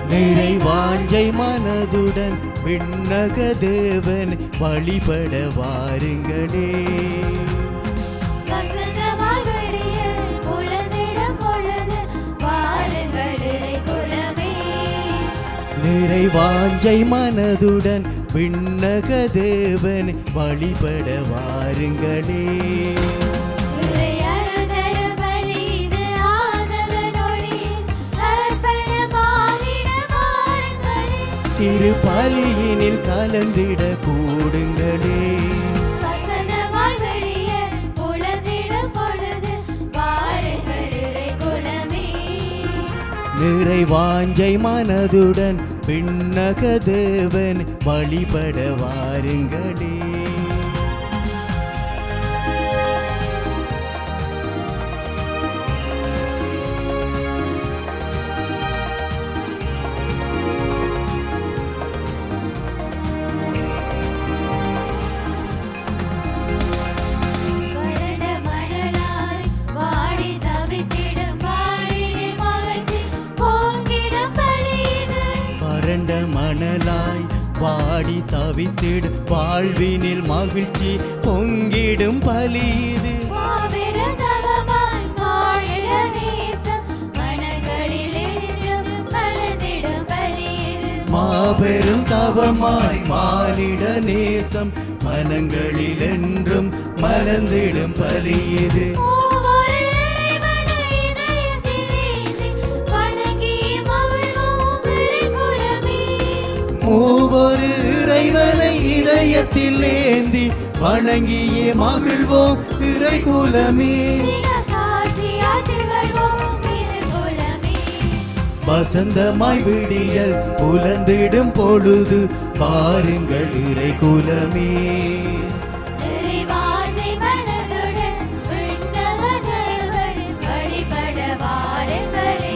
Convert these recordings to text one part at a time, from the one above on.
நிறைவாஞ்சை மனதுடன் விண்ணக தேவன் வழிபட வாருங்களே வசந்தமாய் விடிய உலகிடம் பொழுது வாருங்கள் இறை குலமே நிறைவாஞ்சை மனதுடன் விண்ணக தேவன் வழிபட வாருங்களே இறை அருதர பலி இது ஆதவனொளி அர்ப்பணமாகிட வாருங்களே திருப்பலியினில் கலந்திட கூடுங்களே வசந்தமாய் விடிய உலகிடம் பொழுது வாருங்கள் இறை குலமே நிறைவாஞ்சை மனதுடன் விண்ணக தேவன் வழிபட வாருங்களே வறண்ட மணலாய் வாடி தவித்திடும் வாழினில் மகிழ்ச்சி பொங்கிடும் பலி இது வறண்ட மணலாய் வாடி தவித்திடு வாழ்வினில் மகிழ்ச்சி பொங்கிடும் பலி இது மாபெரும் தவமாய் வாழிட நேசம் மனங்களில் என்றும் மலர்ந்திடும் பலி இது மாபெரும் தவமாய் மானிட நேசம் மனங்களில் என்றும் மலர்ந்திடும் பலி இது ஒவ்வொரு இறைவனை இதயத்தில் ஏந்தி வணங்கி மகிழ்வோம் இறைக்குலமே. மூவொரு இறைவனை இதயத்தில் ஏந்தி வணங்கியே மகிழ்வோம் இறைகுலமே தின சாட்சியாய் திகழ்வோம் இறைக்குலமே. வசந்தமாய் விடியல் புலந்திடும் பொழுது பாருங்கள் இறைகுலமே இறைவாஞ்சை மனதுடன் விண்ணக தேவனை வழிபட வாருங்களே.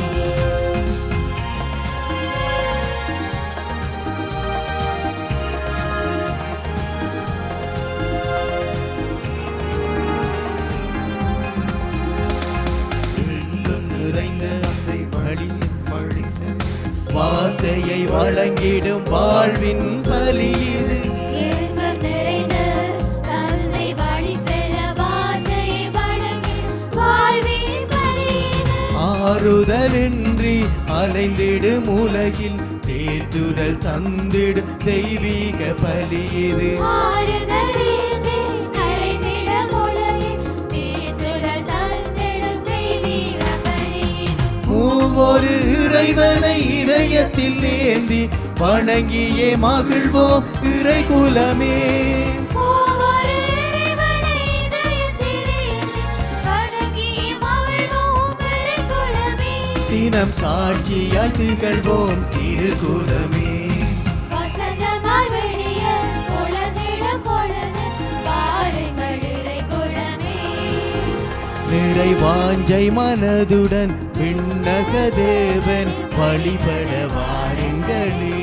எங்கும் நிறைந்த அன்பை வழி செல், வழி செல். வார்த்தையை வழங்கிடும் வாழ்வின் பலி இது ஏக்கம் நிறைந்த தந்தை வழி செல்ல வார்த்தையை வழங்கி வாழ்வின் பலி இது. ஆறுதலின்றி அலைந்திடும் உலகில் தேற்றுதல் தந்திடு தெய்வீக பலி இது ஆறுதலின்றி அலைந்திடும் உலகில் தீர்த்துதல் தந்திடும் தெய்வீக பலி இது. மூவொரு இறைவனை இதயத்தில் ஏந்தி வணங்கியே மகிழ்வோம் இறைகுலமே ஒவ்வொரு இறைவனை இதயத்தில் ஏந்தி வணங்கி மகிழ்வோம் இறைக்குலமே. தினம் சாட்சியாய் திகழ்வோம் திருக்குலமே வசந்தமாய் விடிய உலகிடம் பொழுது வாருங்கள் இறைக்குலமே. நிறைவாஞ்சை மனதுடன் விண்ணக தேவன் வழிபட வாருங்களே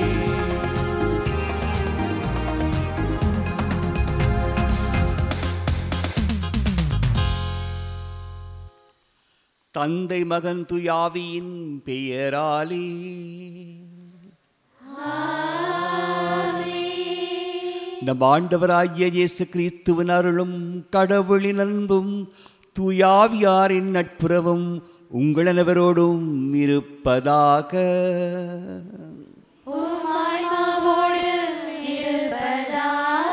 தந்தை மகன் துயாவியின் பெயராலே நம் ஆண்டவராகிய இயேசு கிறிஸ்துவின் அருளும் கடவுளின் அன்பும் துயாவியாரின் நட்புறவும் உங்கள் அனைவரோடும் இருப்பதாக உம் ஆன்மாவோடு இருப்பதாக.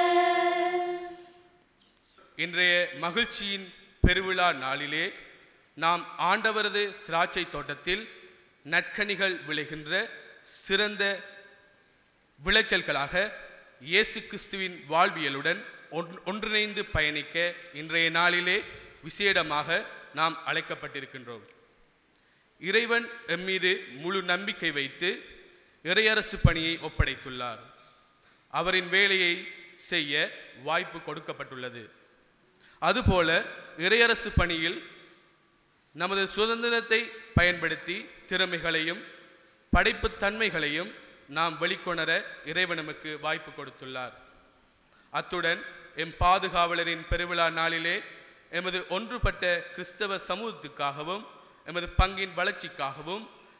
இன்றைய மகிழ்ச்சியின் பெருவிழா நாளிலே நாம் ஆண்டவரது திராட்சை தோட்டத்தில் நற்கனிகள் விளைகின்ற சிறந்த விளைச்சல்களாக இயேசு கிறிஸ்துவின் வாழ்வியலுடன் ஒன்- ஒன்றிணைந்து பயணிக்க இன்றைய நாளிலே விசேடமாக நாம் அழைக்கப்பட்டிருக்கின்றோம் இறைவன் எம்மீது முழு நம்பிக்கை வைத்து இறையரசு பணியை ஒப்படைத்துள்ளார் அவரின் வேலையை செய்ய வாய்ப்பு கொடுக்கப்பட்டுள்ளது அதுபோல இறையரசு பணியில் நமது சுதந்திரத்தை பயன்படுத்தி திறமைகளையும் படைப்புத் தன்மைகளையும் நாம் வெளிக்கொணர இறைவன் நமக்கு வாய்ப்பு கொடுத்துள்ளார் அத்துடன் எம் பாதுகாவலரின் பெருவிழா நாளிலே எமது ஒன்றுபட்ட கிறிஸ்தவ சமூகத்துக்காகவும் எமது பங்கின் வளர்ச்சிக்காகவும்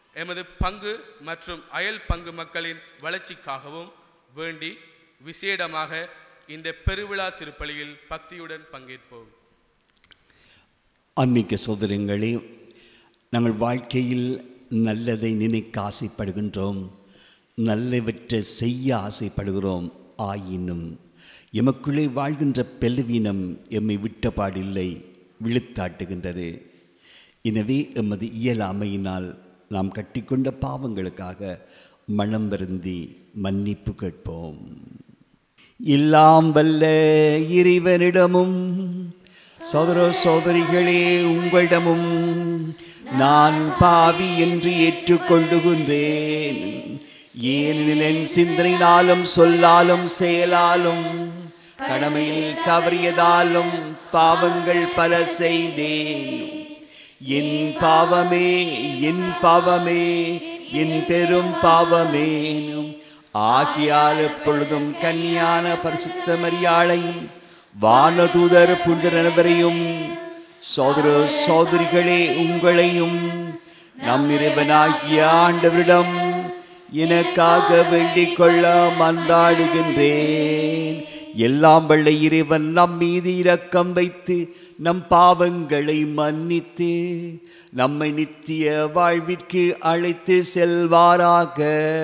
எமது பங்கு மற்றும் அயல் பங்கு மக்களின் வளர்ச்சிக்காகவும் வேண்டி விசேடமாக இந்த பெருவிழா திருப்பலியில் பக்தியுடன் பங்கேற்போம் ஆன்மீக சோதரங்களே நாங்கள் வாழ்க்கையில் நல்லதை நினைக்க ஆசைப்படுகின்றோம் நல்லவற்றை செய்ய ஆசைப்படுகிறோம் ஆயினும் எமக்குள்ளே வாழ்கின்ற பெலவீனம் எம்மை விட்டபாடில்லை விழுத்தாட்டுகின்றது எனவே எமது இயலாமையினால் நாம் கட்டிக்கொண்ட பாவங்களுக்காக மனம் வருந்தி மன்னிப்பு கேட்போம் எல்லாம் வல்ல இறைவனிடமும் சோதர சோதரிகளே உங்களிடமும் நான் பாவி என்று ஏற்றுக்கொள்ளுகின்றேன் ஏனெனில் என் சிந்தனையினாலும் சொல்லாலும் செயலாலும் கடமையில் தவறியதாலும் பாவங்கள் பல செய்தேன் என் பாவமே என் பாவமே என் பெரும் பாவமேனும் ஆகியால் எப்பொழுதும் கன்னியான பரிசுத்த மரியாளையும் வானதூதர் புனிதரவரையும் சோதர சோதரிகளே உங்களையும் நம் இறைவனாகிய ஆண்டவரிடம் எனக்காக வேண்டிக் கொள்ள மன்றாடுகின்றேன் எல்லாம் வல்ல இறைவன் நம் மீது இரக்கம் வைத்து நம் பாவங்களை மன்னித்து நம்மை நித்திய வாழ்விற்கு அழைத்து செல்வாராக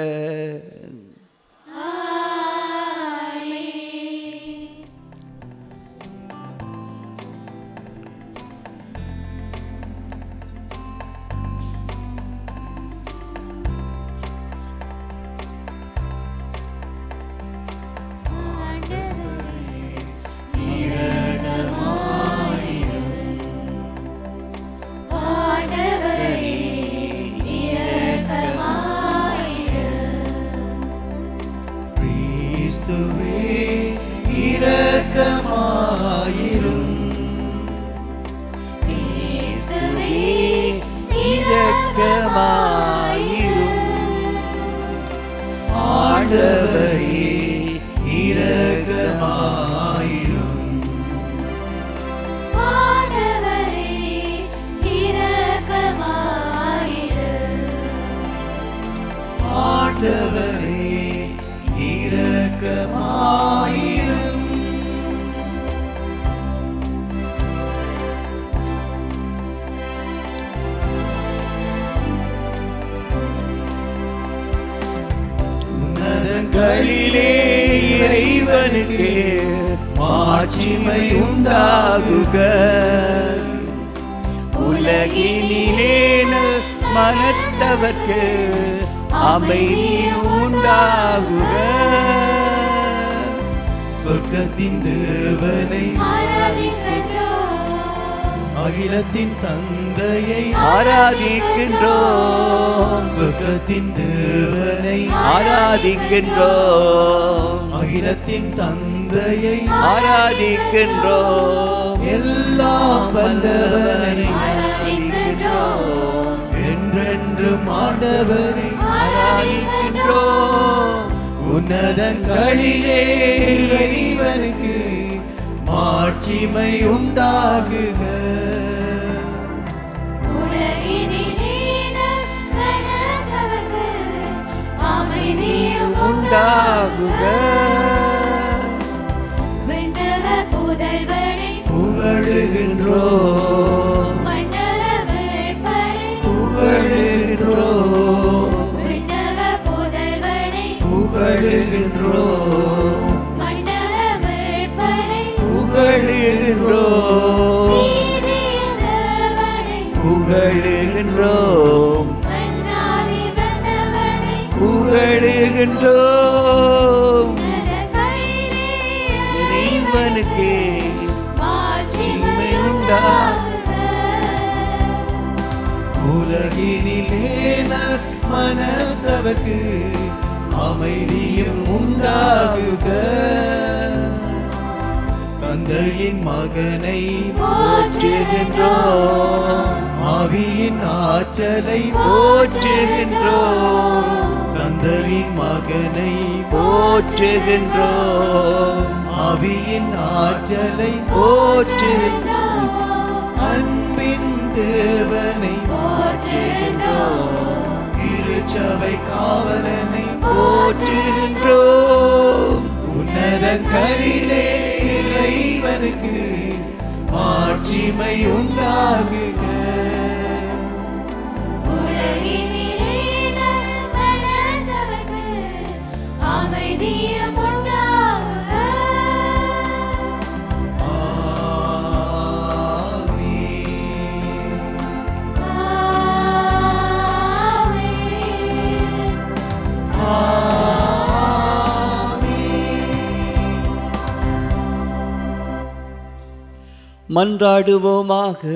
கிறிஸ்துவே இரக்கமாயிரும் இரக்கமாயிரும் ஆண்டவரே இரக்கமாயிரும் ஆண்டவரே இரக்கமாயிரும் உன்னதங்களிலே இறைவனுக்கு மாட்சிமை உண்டாகுக உலகினிலே நல் மனத்தவர்க்கு அமைதி உண்டாகுக சொர்க்கத்தின் தேவனை அகிலத்தின் தந்தையை ஆராதிக்கின்றோம் சொர்க்கத்தின் தேவனை ஆராதிக்கின்றோம் அகிலத்தின் தந்தையை ஆராதிக்கின்றோம் எல்லாம் வல்லவனை என்றென்றும் ஆண்டவரை ஆராதிக்கின்றோம் உன்னதங்களிலே இறைவனுக்கு மாட்சிமை உண்டாகுக உண்டாகுக புதல்வனை புகழுகின்றோம் மண்டல வேட்பரை புகழுகின்றோம் விண்ணக புதல்வனை புகழுகின்றோம் மண்டல வேட்பரை புகழுகின்றோம் நீதியதவனை புகழுகின்றோம் மன்னாதி மன்னவனை புகழுகின்றோம் நரகளிலே இறைவனுக்கு மாட்சிமை உண்டாகுக உலகினிலே நல் மனத்தவர்க்கு அமைதியும் உண்டாகுக தந்தையின் மகனை போற்றுகின்றோம் ஆவியின் ஆற்றலை போற்றுகின்றோம் தந்தையின் மகனை போற்றுகின்றோம் ஆவியின் ஆற்றலை போற்றுகின்றோம் அன்பின் தேவனை போற்றுகின்றோம் அவை காவலனை போற்றுகின்றோம் உன்னதங்களிலே இறைவனுக்கு மாட்சிமை உண்டாகுக உலகினிலே நலமடைந்தவர்க்கு அமைதியும் உண்டாகுக. ஆமென். மன்றாடுவோமாக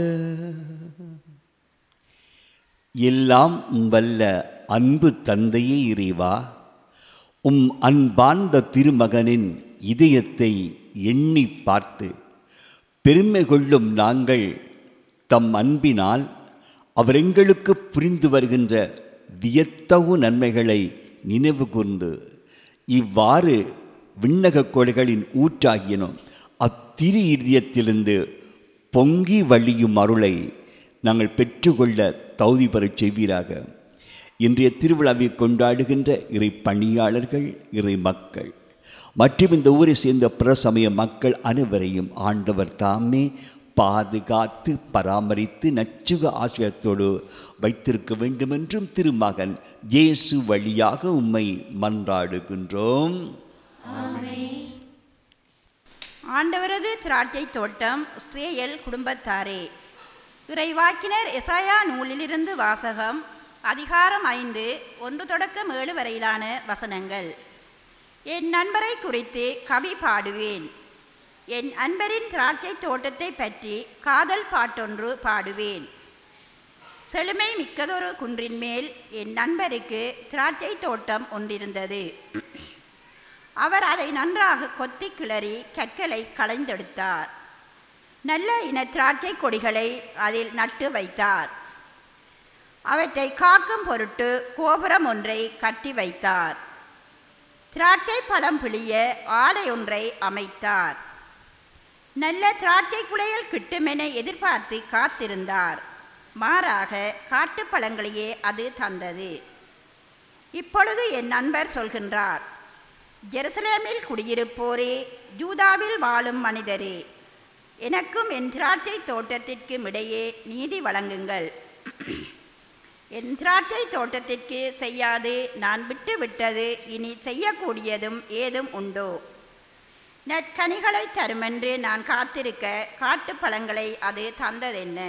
எல்லாம் வல்ல அன்பு தந்தையே இறைவா உம் அன்பார்ந்த திருமகனின் இதயத்தை எண்ணி பார்த்து பெருமை கொள்ளும் நாங்கள் தம் அன்பினால் அவர் எங்களுக்கு புரிந்து வருகின்ற வியத்தகு நன்மைகளை நினைவு கூர்ந்து இவ்வாறு விண்ணகக் கொடைகளின் ஊற்றாகியனும் அத்திரு இதயத்திலிருந்து பொங்கி வழியும் அருளை நாங்கள் பெற்றுக்கொள்ள தகுதி பெறச் செய்வீராக இன்றைய திருவிழாவை கொண்டாடுகின்ற இறை பணியாளர்கள் இறை மக்கள் மற்றும் இந்த ஊரை சேர்ந்த பிரசமய மக்கள் அனைவரையும் ஆண்டவர் தாமே பாதுகாத்து பராமரித்து நச்சுக ஆசிரியத்தோடு வைத்திருக்க வேண்டுமென்றும் திருமகன் இயேசு வழியாக உம்மை மன்றாடுகின்றோம் ஆண்டவரது திராட்சை தோட்டம் ஸ்ரேயல் குடும்பத்தாரே இறைவாக்கினர் எசாயா நூலிலிருந்து வாசகம் அதிகாரம் ஐந்து ஒன்று தொடக்கம் ஏழு வரையிலான வசனங்கள் என் நண்பரை குறித்து கவி பாடுவேன் என் அன்பரின் திராட்சை தோட்டத்தை பற்றி காதல் பாட்டொன்று பாடுவேன் செழுமை மிக்கதொரு குன்றின் மேல் என் நண்பருக்கு திராட்சை தோட்டம் ஒன்றிருந்தது அவர் அதை நன்றாக கொத்தி கிளறி கற்களை களைந்தெடுத்தார் நல்ல இன திராட்சை கொடிகளை அதில் நட்டு வைத்தார் அவற்றை காக்கும் பொருட்டு கோபுரம் ஒன்றை கட்டி வைத்தார் திராட்சை பழம் பிழிய ஆலை ஒன்றை அமைத்தார் நல்ல திராட்சை குலைகள் கிட்டுமென எதிர்பார்த்து காத்திருந்தார் மாறாக காட்டுப் பழங்களையே அது தந்தது இப்பொழுது என் நண்பர் சொல்கின்றார் ஜெருசலேமில் குடியிருப்போரே ஜூதாவில் வாழும் மனிதரே எனக்கும் என் திராட்சை தோட்டத்திற்கும் இடையே நீதி வழங்குங்கள் என் திராட்சை தோட்டத்திற்கு செய்யாது நான் விட்டு விட்டது இனி செய்யக்கூடியதும் ஏதும் உண்டோ நற்கனிகளை தருமென்று நான் காத்திருக்க காட்டுப் பழங்களை அது தந்ததென்ன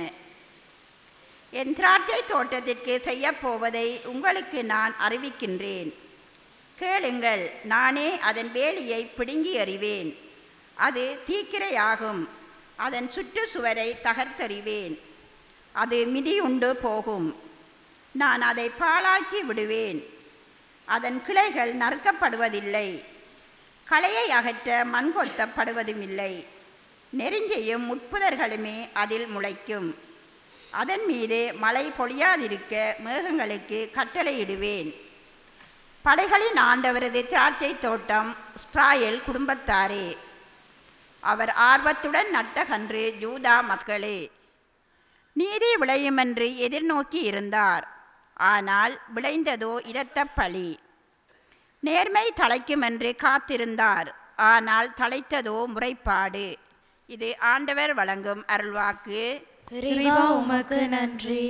என் திராட்சை தோட்டத்திற்கு செய்யப் போவதை உங்களுக்கு நான் அறிவிக்கின்றேன் கேளுங்கள் நானே அதன் வேலியை பிடுங்கி எறிவேன் அது தீக்கிரையாகும் அதன் சுற்றுச்சுவரை தகர்த்தெறிவேன் அது மிதியுண்டு போகும் நான் அதை பாழாக்கி விடுவேன் அதன் கிளைகள் நறுக்கப்படுவதில்லை களையை அகற்ற மண் கொத்தப்படுவதுமில்லை நெருஞ்சையும் முட்புதர்களுமே அதில் முளைக்கும் அதன் மீது மழை பொழியாதிருக்க மேகங்களுக்கு கட்டளையிடுவேன் படைகளின் ஆண்டவரது திராட்சை தோட்டம் ஸ்ட்ராயல் குடும்பத்தாரே அவர் ஆர்வத்துடன் நட்டகன்று ஜூதா மக்களே நீதி விளையுமென்று எதிர்நோக்கி இருந்தார் ஆனால் விளைந்ததோ இரத்த பழி நேர்மை தழைக்குமென்று காத்திருந்தார் ஆனால் தழைத்ததோ முறைப்பாடு இது ஆண்டவர் வழங்கும் அருள்வாக்கு இறைவா உமக்கு நன்றி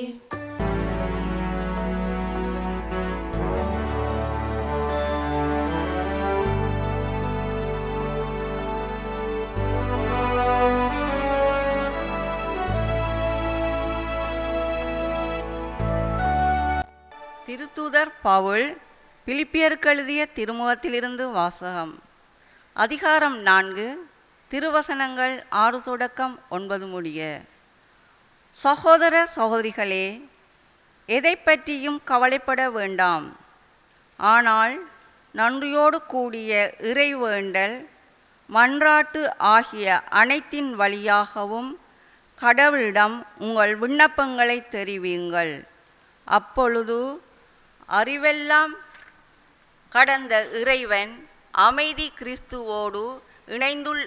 திருத்தூதர் பவுல் பிலிப்பியருக்கு எழுதிய திருமுகத்திலிருந்து வாசகம் அதிகாரம் நான்கு திருவசனங்கள் ஆறு தொடக்கம் ஒன்பது முடிய சகோதர சகோதரிகளே எதை பற்றியும் கவலைப்பட வேண்டாம் ஆனால் நன்றியோடு கூடிய இறைவேண்டல் மன்றாட்டு ஆகிய அனைத்தின் வழியாகவும் கடவுளிடம் உங்கள் விண்ணப்பங்களை தெரிவியுங்கள் அப்பொழுது அறிவெல்லாம் கடந்த இறைவன் அமைதி கிறிஸ்துவோடு இணைந்துள்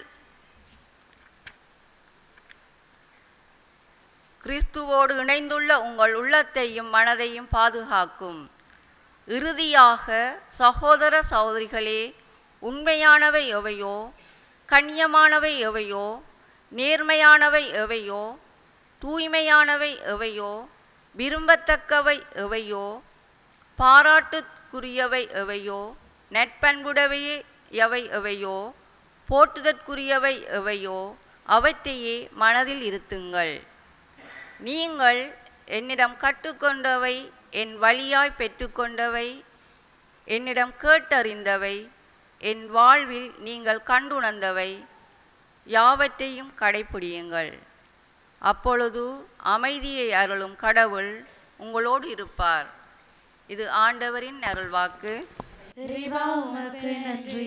கிறிஸ்துவோடு இணைந்துள்ள உங்கள் உள்ளத்தையும் மனதையும் பாதுகாக்கும் இறுதியாக சகோதர சகோதரிகளே உண்மையானவை எவையோ கண்ணியமானவை எவையோ நேர்மையானவை எவையோ தூய்மையானவை எவையோ விரும்பத்தக்கவை எவையோ பாராட்டுக்குரியவை எவையோ நட்பண்புடவையே எவை எவையோ போற்றுதற்குரியவை எவையோ அவற்றையே மனதில் இருத்துங்கள் நீங்கள் என்னிடம் கற்றுக்கொண்டவை என் வழியாய் பெற்றுக்கொண்டவை என்னிடம் கேட்டறிந்தவை என் வாழ்வில் நீங்கள் கண்டுணர்ந்தவை யாவற்றையும் கடைப்பிடியுங்கள் அப்பொழுது அமைதியை அருளும் கடவுள் உங்களோடு இருப்பார் இது ஆண்டவரின் அருள்வாக்கு இறைவா உமக்கு நன்றி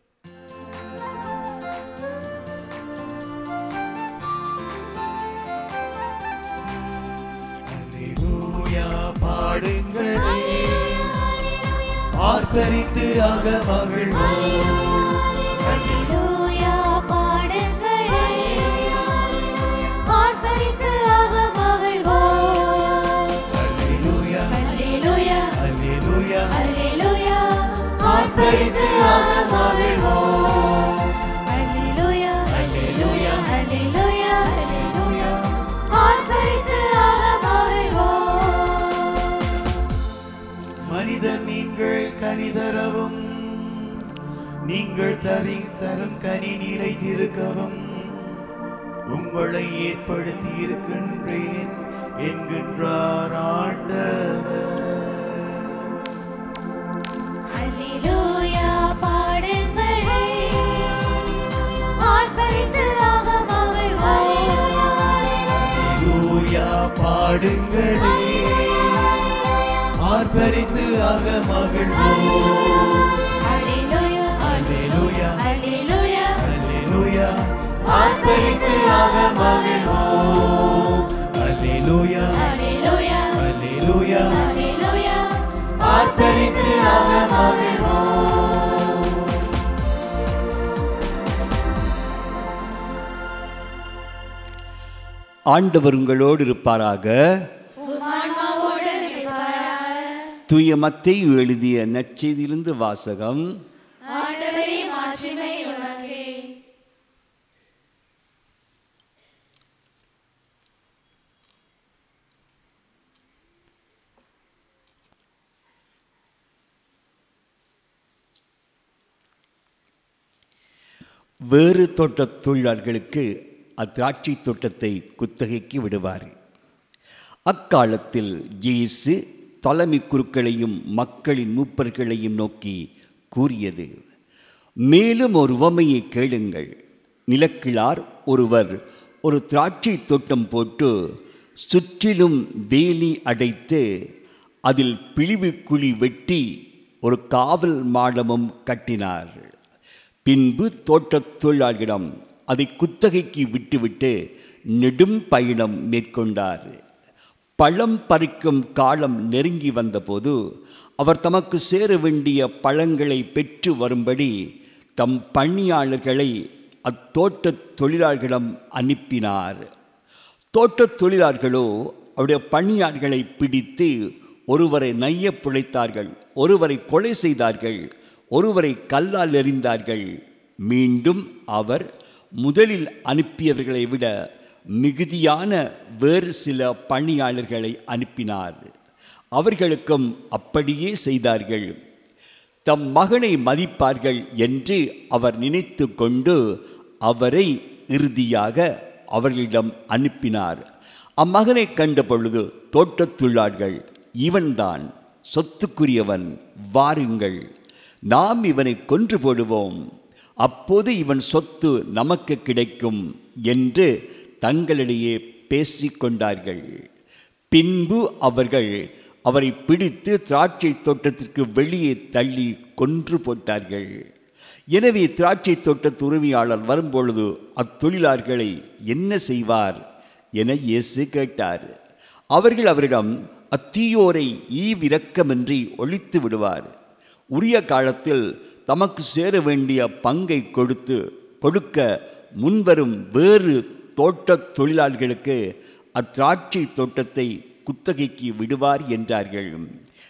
அல்லேலூயா பாடுங்களே ஆர்ப்பரித்து ஆக மகிழ்வோம் அல்லேலூயா பாடுங்களே ஆர்ப்பரித்து ஆக மகிழ்வோம் அல்லேலூயா அல்லேலூயா அல்லேலூயா அல்லேலூயா ஆர்ப்பரித்து ஆக மகிழ்வோம் அல்லேலூயா அல்லேலூயா அல்லேலூயா அல்லேலூயா ஆர்ப்பரித்து ஆக மகிழ்வோம் மனிதர் நீங்கள் கனிதரவும் நீங்கள் தரி தரும் கனி நிலைத்திருக்கவும் உங்களை ஏற்படுத்தி இருக்கின்றேன் என்கின்றார் ஆண்டவர் அல்லேலூயா பாடுங்களே ஆர்ப்பரித்து ஆக மகிழ்வோம் அல்லேலூயா பாடுங்களே ஆர்ப்பரித்து ஆக மகிழ்வோம் அல்லேலூயா அல்லேலூயா அல்லேலூயா அல்லேலூயா ஆர்ப்பரித்து ஆக மகிழ்வோம் அல்லேலூயா அல்லேலூயா அல்லேலூயா அல்லேலூயா ஆர்ப்பரித்து ஆக மகிழ்வோம் ஆண்டவர் உங்களோடு இருப்பாராக தூய மத்தேயு எழுதிய நற்செய்தியிலிருந்து வாசகம் ஆண்டவரே மாட்சிமை உமக்கே வேறு தோட்டத் தொழிலாளர்களுக்கு அத்திராட்சை தோட்டத்தை குத்தகைக்கு விடுவார் அக்காலத்தில் இயேசு தலைமை குருக்களையும் மக்களின் மூப்பர்களையும் நோக்கி கூறியது மேலும் ஒரு உவமையை கேளுங்கள் நிலக்கிழார் ஒருவர் ஒரு திராட்சை தோட்டம் போட்டு சுற்றிலும் வேலி அடைத்து அதில் பிழிவு குழி வெட்டி ஒரு காவல் மாடமும் கட்டினார் பின்பு தோட்டத் தொழிலாளர்களிடம் அதை குத்தகைக்கு விட்டுவிட்டு நெடும் பயணம் மேற்கொண்டார் பழம் பறிக்கும் காலம் நெருங்கி வந்தபோது அவர் தமக்கு சேர வேண்டிய பழங்களை பெற்று வரும்படி தம் பணியாளர்களை அத்தோட்டத் தொழிலாளர்களிடம் அனுப்பினார் தோட்டத் தொழிலாளர்களோ அவருடைய பணியாளர்களை பிடித்து ஒருவரை நைய பிழைத்தார்கள் ஒருவரை கொலை செய்தார்கள் ஒருவரை கல்லால் எறிந்தார்கள் மீண்டும் அவர் முதலில் அனுப்பியவர்களை விட மிகுதியான வேறு சில பணியாளர்களை அனுப்பினார் அவர்களுக்கும் அப்படியே செய்தார்கள் தம் மகனை மதிப்பார்கள் என்று அவர் நினைத்து கொண்டு அவரை இறுதியாக அவர்களிடம் அனுப்பினார் அம்மகனை கண்ட பொழுது தோட்டத் தொழிலாளர்கள் இவன்தான் சொத்துக்குரியவன் வாருங்கள் நாம் இவனை கொன்று போடுவோம் அப்போது இவன் சொத்து நமக்கு கிடைக்கும் என்று தங்களிடையே பேசிக்கொண்டார்கள் பின்பு அவர்கள் அவரை பிடித்து திராட்சை தோட்டத்திற்கு வெளியே தள்ளி கொன்று போட்டார்கள் எனவே திராட்சை தோட்டத்து உரிமையாளர் வரும்பொழுது அத்தொழிலாளர்களை என்ன செய்வார் என இயேசு கேட்டார் அவர்கள் அவரிடம் அத்தீயோரை ஈவிரக்கமின்றி ஒழித்து விடுவார் உரிய காலத்தில் தமக்கு சேர வேண்டிய பங்கை கொடுத்து கொடுக்க முன்வரும் வேறு தோட்டத் தொழிலாளர்களுக்கு அத்திராட்சை தோட்டத்தை குத்தகைக்கு விடுவார் என்றார்கள்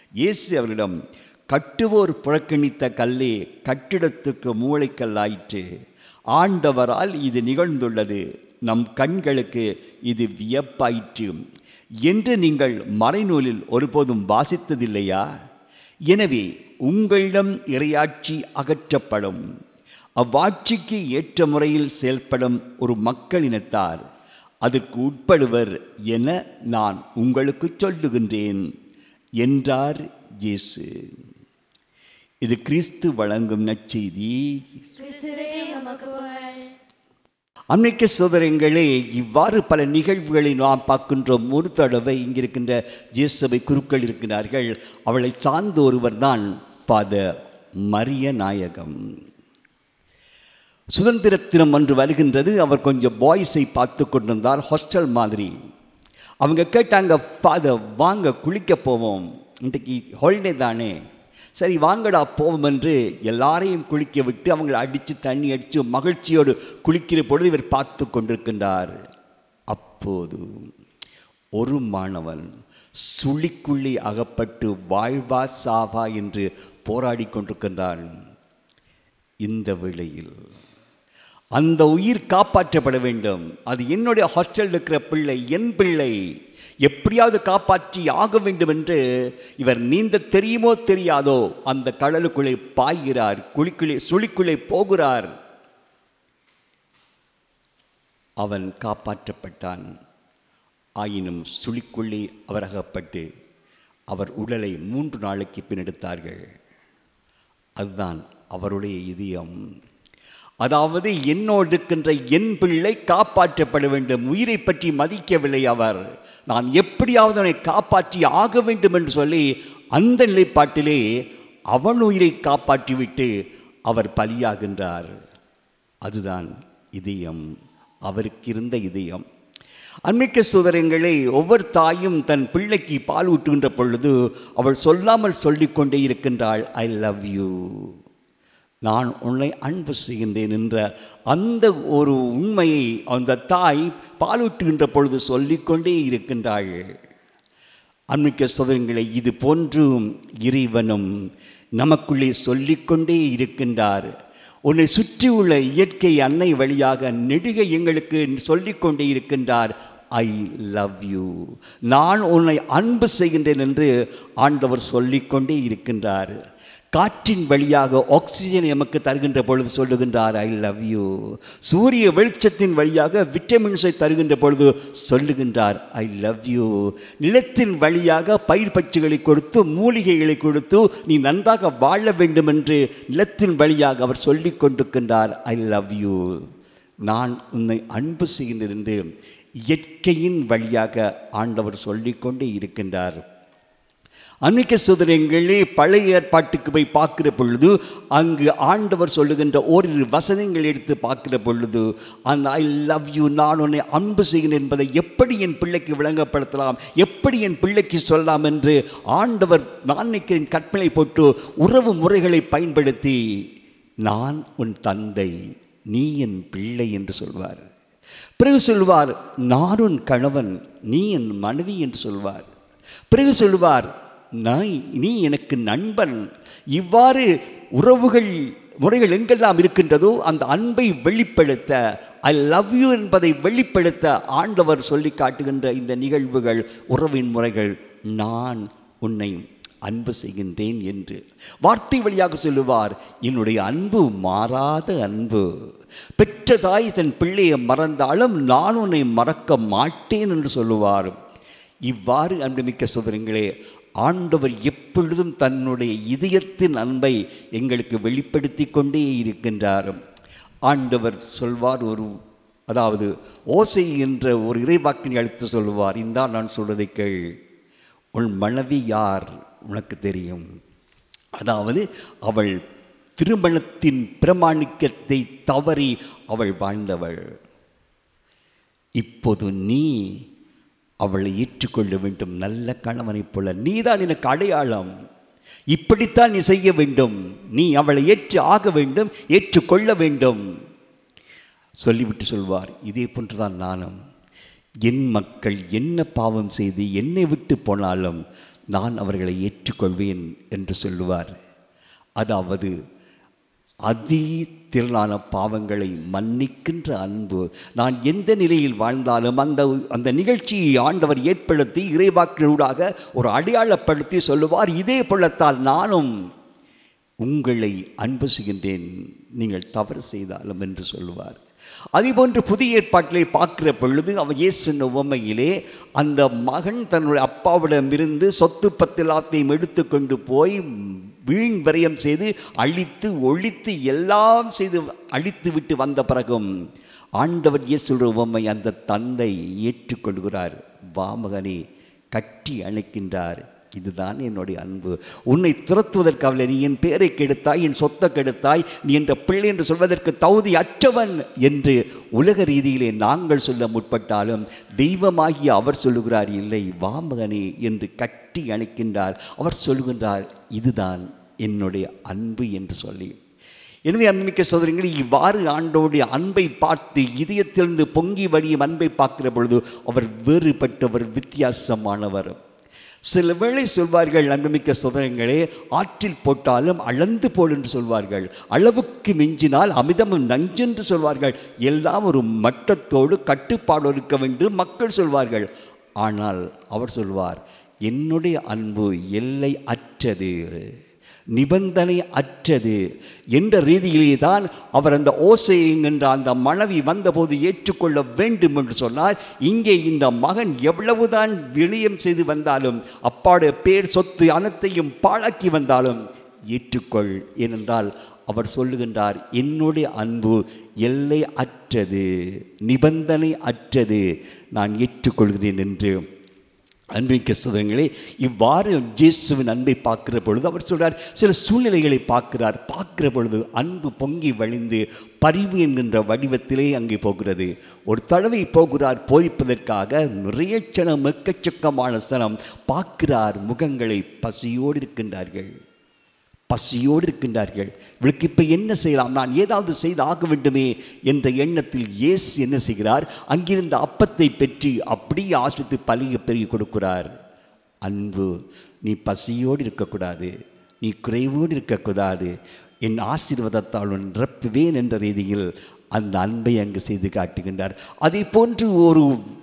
இயேசு அவரிடம் கட்டுவோர் புறக்கணித்த கல்லே கட்டிடத்துக்கு மூளைக்கல்லாயிற்று ஆண்டவரால் இது நிகழ்ந்துள்ளது நம் கண்களுக்கு இது வியப்பாயிற்று என்று நீங்கள் மறைநூலில் ஒருபோதும் வாசித்ததில்லையா எனவே உங்களிடம் இறையாட்சி அகற்றப்படும் அவ்வாட்சிக்கு ஏற்ற முறையில் செயல்படும் ஒரு மக்களினத்தார் அதற்கு உட்படுவர் என நான் உங்களுக்கு சொல்லுகின்றேன் என்றார் இயேசு இது கிறிஸ்து வழங்கும் நற்செய்தி கிறிஸ்துவே உமக்கு புகழ் அன்னைக்கு சோதரங்களே இவ்வாறு பல நிகழ்வுகளை நாம் பார்க்கின்றோம் ஒரு தடவை இங்கிருக்கின்ற ஜேசபை குருக்கள் இருக்கிறார்கள் அவளை சார்ந்த ஒருவர் தான் ஃபாதர் மரிய நாயகம் சுதந்திர தினம் ஒன்று வருகின்றது அவர் கொஞ்சம் பாய்ஸை பார்த்து கொண்டிருந்தார் ஹாஸ்டல் மாதிரி அவங்க கேட்டாங்க ஃபாதர் வாங்க குளிக்க போவோம் இன்றைக்கு ஹாலிடே தானே சரி வாங்கடா போவோம் என்று எல்லாரையும் குளிக்க விட்டு அவங்களை அடித்து தண்ணி அடித்து மகிழ்ச்சியோடு குளிக்கிற பொழுது இவர் பார்த்து கொண்டிருக்கின்றார் அப்போது ஒரு மாணவன் சுழிக்குள்ளே அகப்பட்டு வாழ்வா சாவா என்று போராடி கொண்டிருக்கின்றான் இந்த வேளையில் அந்த உயிர் காப்பாற்றப்பட வேண்டும் அது என்னுடைய ஹாஸ்டலில் இருக்கிற பிள்ளை என் பிள்ளை எப்படியாவது காப்பாற்றி ஆக வேண்டும் என்று இவர் நீந்த தெரியுமோ தெரியாதோ அந்த கடலுக்குள்ளே பாய்கிறார் குழிக்குள்ளே சுழிக்குள்ளே போகிறார் அவன் காப்பாற்றப்பட்டான் ஆயினும் சுழிக்குள்ளே அவர் அகப்பட்டு அவர் உடலை மூன்று நாளைக்கு பின் எடுத்தார்கள் அதுதான் அவருடைய இதயம் அதாவது என்னோடு இருக்கின்ற என் பிள்ளை காப்பாற்றப்பட வேண்டும் உயிரை பற்றி மதிக்கவில்லை அவர் நான் எப்படியாவது அவனை காப்பாற்றி ஆக வேண்டும் என்று சொல்லி அந்த நிலைப்பாட்டிலே அவன் உயிரை காப்பாற்றிவிட்டு அவர் பலியாகின்றார் அதுதான் இதயம் அவருக்கு இருந்த இதயம் அன்மிக்க சோதரங்களே ஒவ்வொரு தாயும் தன் பிள்ளைக்கு பால் ஊட்டுகின்ற பொழுது அவள் சொல்லாமல் சொல்லிக்கொண்டே இருக்கின்றாள் ஐ லவ் யூ நான் உன்னை அன்பு செய்கின்றேன் என்ற அந்த ஒரு உண்மையை அந்த தாய் பாலூட்டுகின்ற பொழுது சொல்லிக்கொண்டே இருக்கின்றாள் அன்மிக்க சோதரங்களை இது போன்றும் இறைவனும் நமக்குள்ளே சொல்லிக்கொண்டே இருக்கின்றார் உன்னை சுற்றியுள்ள இயற்கை அன்னை வழியாக நெடுக எங்களுக்கு சொல்லிக்கொண்டே இருக்கின்றார் ஐ லவ் யூ நான் உன்னை அன்பு செய்கின்றேன் என்று ஆண்டவர் சொல்லிக்கொண்டே இருக்கின்றார் காற்றின் வழியாக ஆக்சிஜன் எமக்கு தருகின்ற பொழுது சொல்லுகின்றார் ஐ லவ் யூ சூரிய வெளிச்சத்தின் வழியாக விட்டமின்ஸை தருகின்ற பொழுது சொல்லுகின்றார் ஐ லவ் யூ நிலத்தின் வழியாக பயிர் பச்சுகளை கொடுத்து மூலிகைகளை கொடுத்து நீ நன்றாக வாழ வேண்டும் என்று நிலத்தின் வழியாக அவர் சொல்லிக் கொண்டிருக்கின்றார் ஐ லவ் யூ நான் உன்னை அன்பு செய்கின்றேன் என்று இயற்கையின் வழியாக ஆண்டவர் சொல்லிக்கொண்டே இருக்கின்றார் அன்னைக்கு சுதரங்களே பழைய ஏற்பாட்டுக்கு போய் பார்க்கிற பொழுது அங்கு ஆண்டவர் சொல்லுகின்ற ஓரிரு வசனங்கள் எடுத்து பார்க்கிற பொழுது அந்த ஐ லவ் யூ நான் உன்னை அன்பு செய்கிறேன் என்பதை எப்படி என் பிள்ளைக்கு விளங்கப்படுத்தலாம் எப்படி என் பிள்ளைக்கு சொல்லலாம் என்று ஆண்டவர் நான் நிற்கிறேன் கற்பனை போட்டு உறவு முறைகளை பயன்படுத்தி நான் உன் தந்தை நீ என் பிள்ளை என்று சொல்வார் பிறகு சொல்வார் நான் உன் கணவன் நீ என் மனைவி என்று சொல்வார் பிறகு சொல்வார் நாய் நீ எனக்கு நண்பன் இவ்வாறு உறவுகள் முறைகள் எங்கெல்லாம் இருக்கின்றதோ அந்த அன்பை வெளிப்படுத்த ஐ லவ் யூ என்பதை வெளிப்படுத்த ஆண்டவர் சொல்லி காட்டுகின்ற இந்த நிகழ்வுகள் உறவின் முறைகள் நான் உன்னை அன்பு செய்கின்றேன் என்று வார்த்தை வழியாக சொல்லுவார் என்னுடைய அன்பு மாறாத அன்பு பெற்ற தாய் தன் பிள்ளையை மறந்தாலும் நான் உன்னை மறக்க மாட்டேன் என்று சொல்லுவார் இவ்வாறு அன்புமிக்க சோதரங்களே ஆண்டவர் எப்பொழுதும் தன்னுடைய இதயத்தின் அன்பை எங்களுக்கு வெளிப்படுத்தி கொண்டே இருக்கின்றார் ஆண்டவர் சொல்வார் ஒரு அதாவது ஓசை என்ற ஒரு இறைவாக்கினை அழைத்து சொல்லுவார் இந்தா நான் சொல்வதை கேள் உன் மனைவி யார் உனக்கு தெரியும் அதாவது அவள் திருமணத்தின் பிரமாணிக்கத்தை தவறி அவள் வாழ்ந்தவள் இப்போது நீ அவளை ஏற்றுக்கொள்ள வேண்டும் நல்ல கணவனைப் போல நீதான் எனக்கு அடையாளம் இப்படித்தான் நீ செய்ய வேண்டும் நீ அவளை ஏற்று ஆக வேண்டும் ஏற்றுக்கொள்ள வேண்டும் சொல்லிவிட்டு சொல்வார் இதே போன்றுதான் நானும் என் மக்கள் என்ன பாவம் செய்து என்னை விட்டு போனாலும் நான் அவர்களை ஏற்றுக்கொள்வேன் என்று சொல்லுவார் அதாவது அதி திரளான பாவங்களை மன்னிக்கின்ற அன்பு நான் எந்த நிலையில் வாழ்ந்தாலும் அந்த அந்த நிகழ்ச்சியை ஆண்டவர் ஏற்படுத்தி இறைவாக்கினூடாக ஒரு அடையாளப்படுத்தி சொல்லுவார் இதே போலத்தால் நானும் உங்களை அன்பு செய்கின்றேன் நீங்கள் தவறு செய்தாலும் என்று சொல்லுவார் அதேபோன்று புதிய ஏற்பாட்டிலே பார்க்கிற பொழுது அவர் இயேசு உவமையிலே அந்த மகன் தன்னுடைய அப்பாவிடமிருந்து சொத்து பத்திலாத்தையும் எடுத்துக்கொண்டு போய் வீண் விரயம் செய்து அழித்து ஒழித்து எல்லாம் செய்து அழித்து விட்டு வந்த பிறகும் ஆண்டவர் இயேசு உவமை அந்த தந்தை ஏற்றுக்கொள்கிறார் வாமகனே கட்டி அணைக்கின்றார் இதுதான் என்னுடைய அன்பு உன்னை துரத்துவதற்காக நீ என் பேரை கெடுத்தாய் என் சொத்தை கெடுத்தாய் நீ என்ற பிள்ளை என்று சொல்வதற்கு தகுதி அற்றவன் என்று உலக ரீதியிலே நாங்கள் சொல்ல முற்பட்டாலும் தெய்வமாகிய அவர் சொல்லுகிறார் இல்லை வா மகனே என்று கட்டி அணைக்கின்றார் அவர் சொல்லுகின்றார் இதுதான் என்னுடைய அன்பு என்று சொல்லி எனவே அன்பிக்க சோதரங்களை இவ்வாறு ஆண்டோடைய அன்பை பார்த்து இதயத்திலிருந்து பொங்கி வழியும் அன்பை பார்க்கிற பொழுது அவர் வேறுபட்டவர் வித்தியாசமானவர் சில வேளை சொல்வார்கள் அன்புமிக்க சுதரங்களே ஆற்றில் போட்டாலும் அளந்து போல் என்று சொல்வார்கள் அளவுக்கு மிஞ்சினால் அமிதமும் நஞ்சு என்று சொல்வார்கள் எல்லாம் ஒரு மட்டத்தோடு கட்டுப்பாடு இருக்க வேண்டும் மக்கள் சொல்வார்கள் ஆனால் அவர் சொல்வார் என்னுடைய அன்பு எல்லை அற்றது நிபந்தனை அற்றது என்ற ரீதியிலே தான் அவர் அந்த ஓசை என்கின்ற அந்த மனைவி வந்தபோது ஏற்றுக்கொள்ள வேண்டும் என்று சொன்னார் இங்கே இந்த மகன் எவ்வளவுதான் விளியம் செய்து வந்தாலும் அப்பாடைய பேர் சொத்து அனைத்தையும் பாழாக்கி வந்தாலும் ஏற்றுக்கொள் ஏனென்றால் அவர் சொல்லுகின்றார் என்னுடைய அன்பு எல்லை அற்றது நிபந்தனை அற்றது நான் ஏற்றுக்கொள்கிறேன் என்று அன்பிக்க சுதங்களே இவ்வாறு இயேசுவின் அன்பை பார்க்கிற பொழுது அவர் சொல்றார் சில சூழ்நிலைகளை பார்க்கிறார் பார்க்கிற பொழுது அன்பு பொங்கி வழிந்து பரிவு என்கின்ற வடிவத்திலே அங்கே போகிறது ஒரு தடவை போகிறார் போதிப்பதற்காக நிறைய சனம் எக்கச்சக்கமான சனம் பார்க்கிறார் முகங்களை பசியோடு இருக்கின்றார்கள் பசியோடு இருக்கின்றார்கள் இவளுக்கு இப்போ என்ன செய்யலாம் நான் ஏதாவது செய்து ஆக வேண்டுமே என்ற எண்ணத்தில் இயேசு என்ன செய்கிறார் அங்கிருந்த அப்பத்தை பெற்றி அப்படியே ஆசிரித்து பலிய பெருகி கொடுக்கிறார் அன்பு நீ பசியோடு இருக்கக்கூடாது நீ குறைவோடு இருக்கக்கூடாது என் ஆசீர்வாதத்தால் உன் நிரப்புவேன் என்ற ரீதியில் அந்த அன்பை அங்கு செய்து காட்டுகின்றார் அதே போன்று ஒரு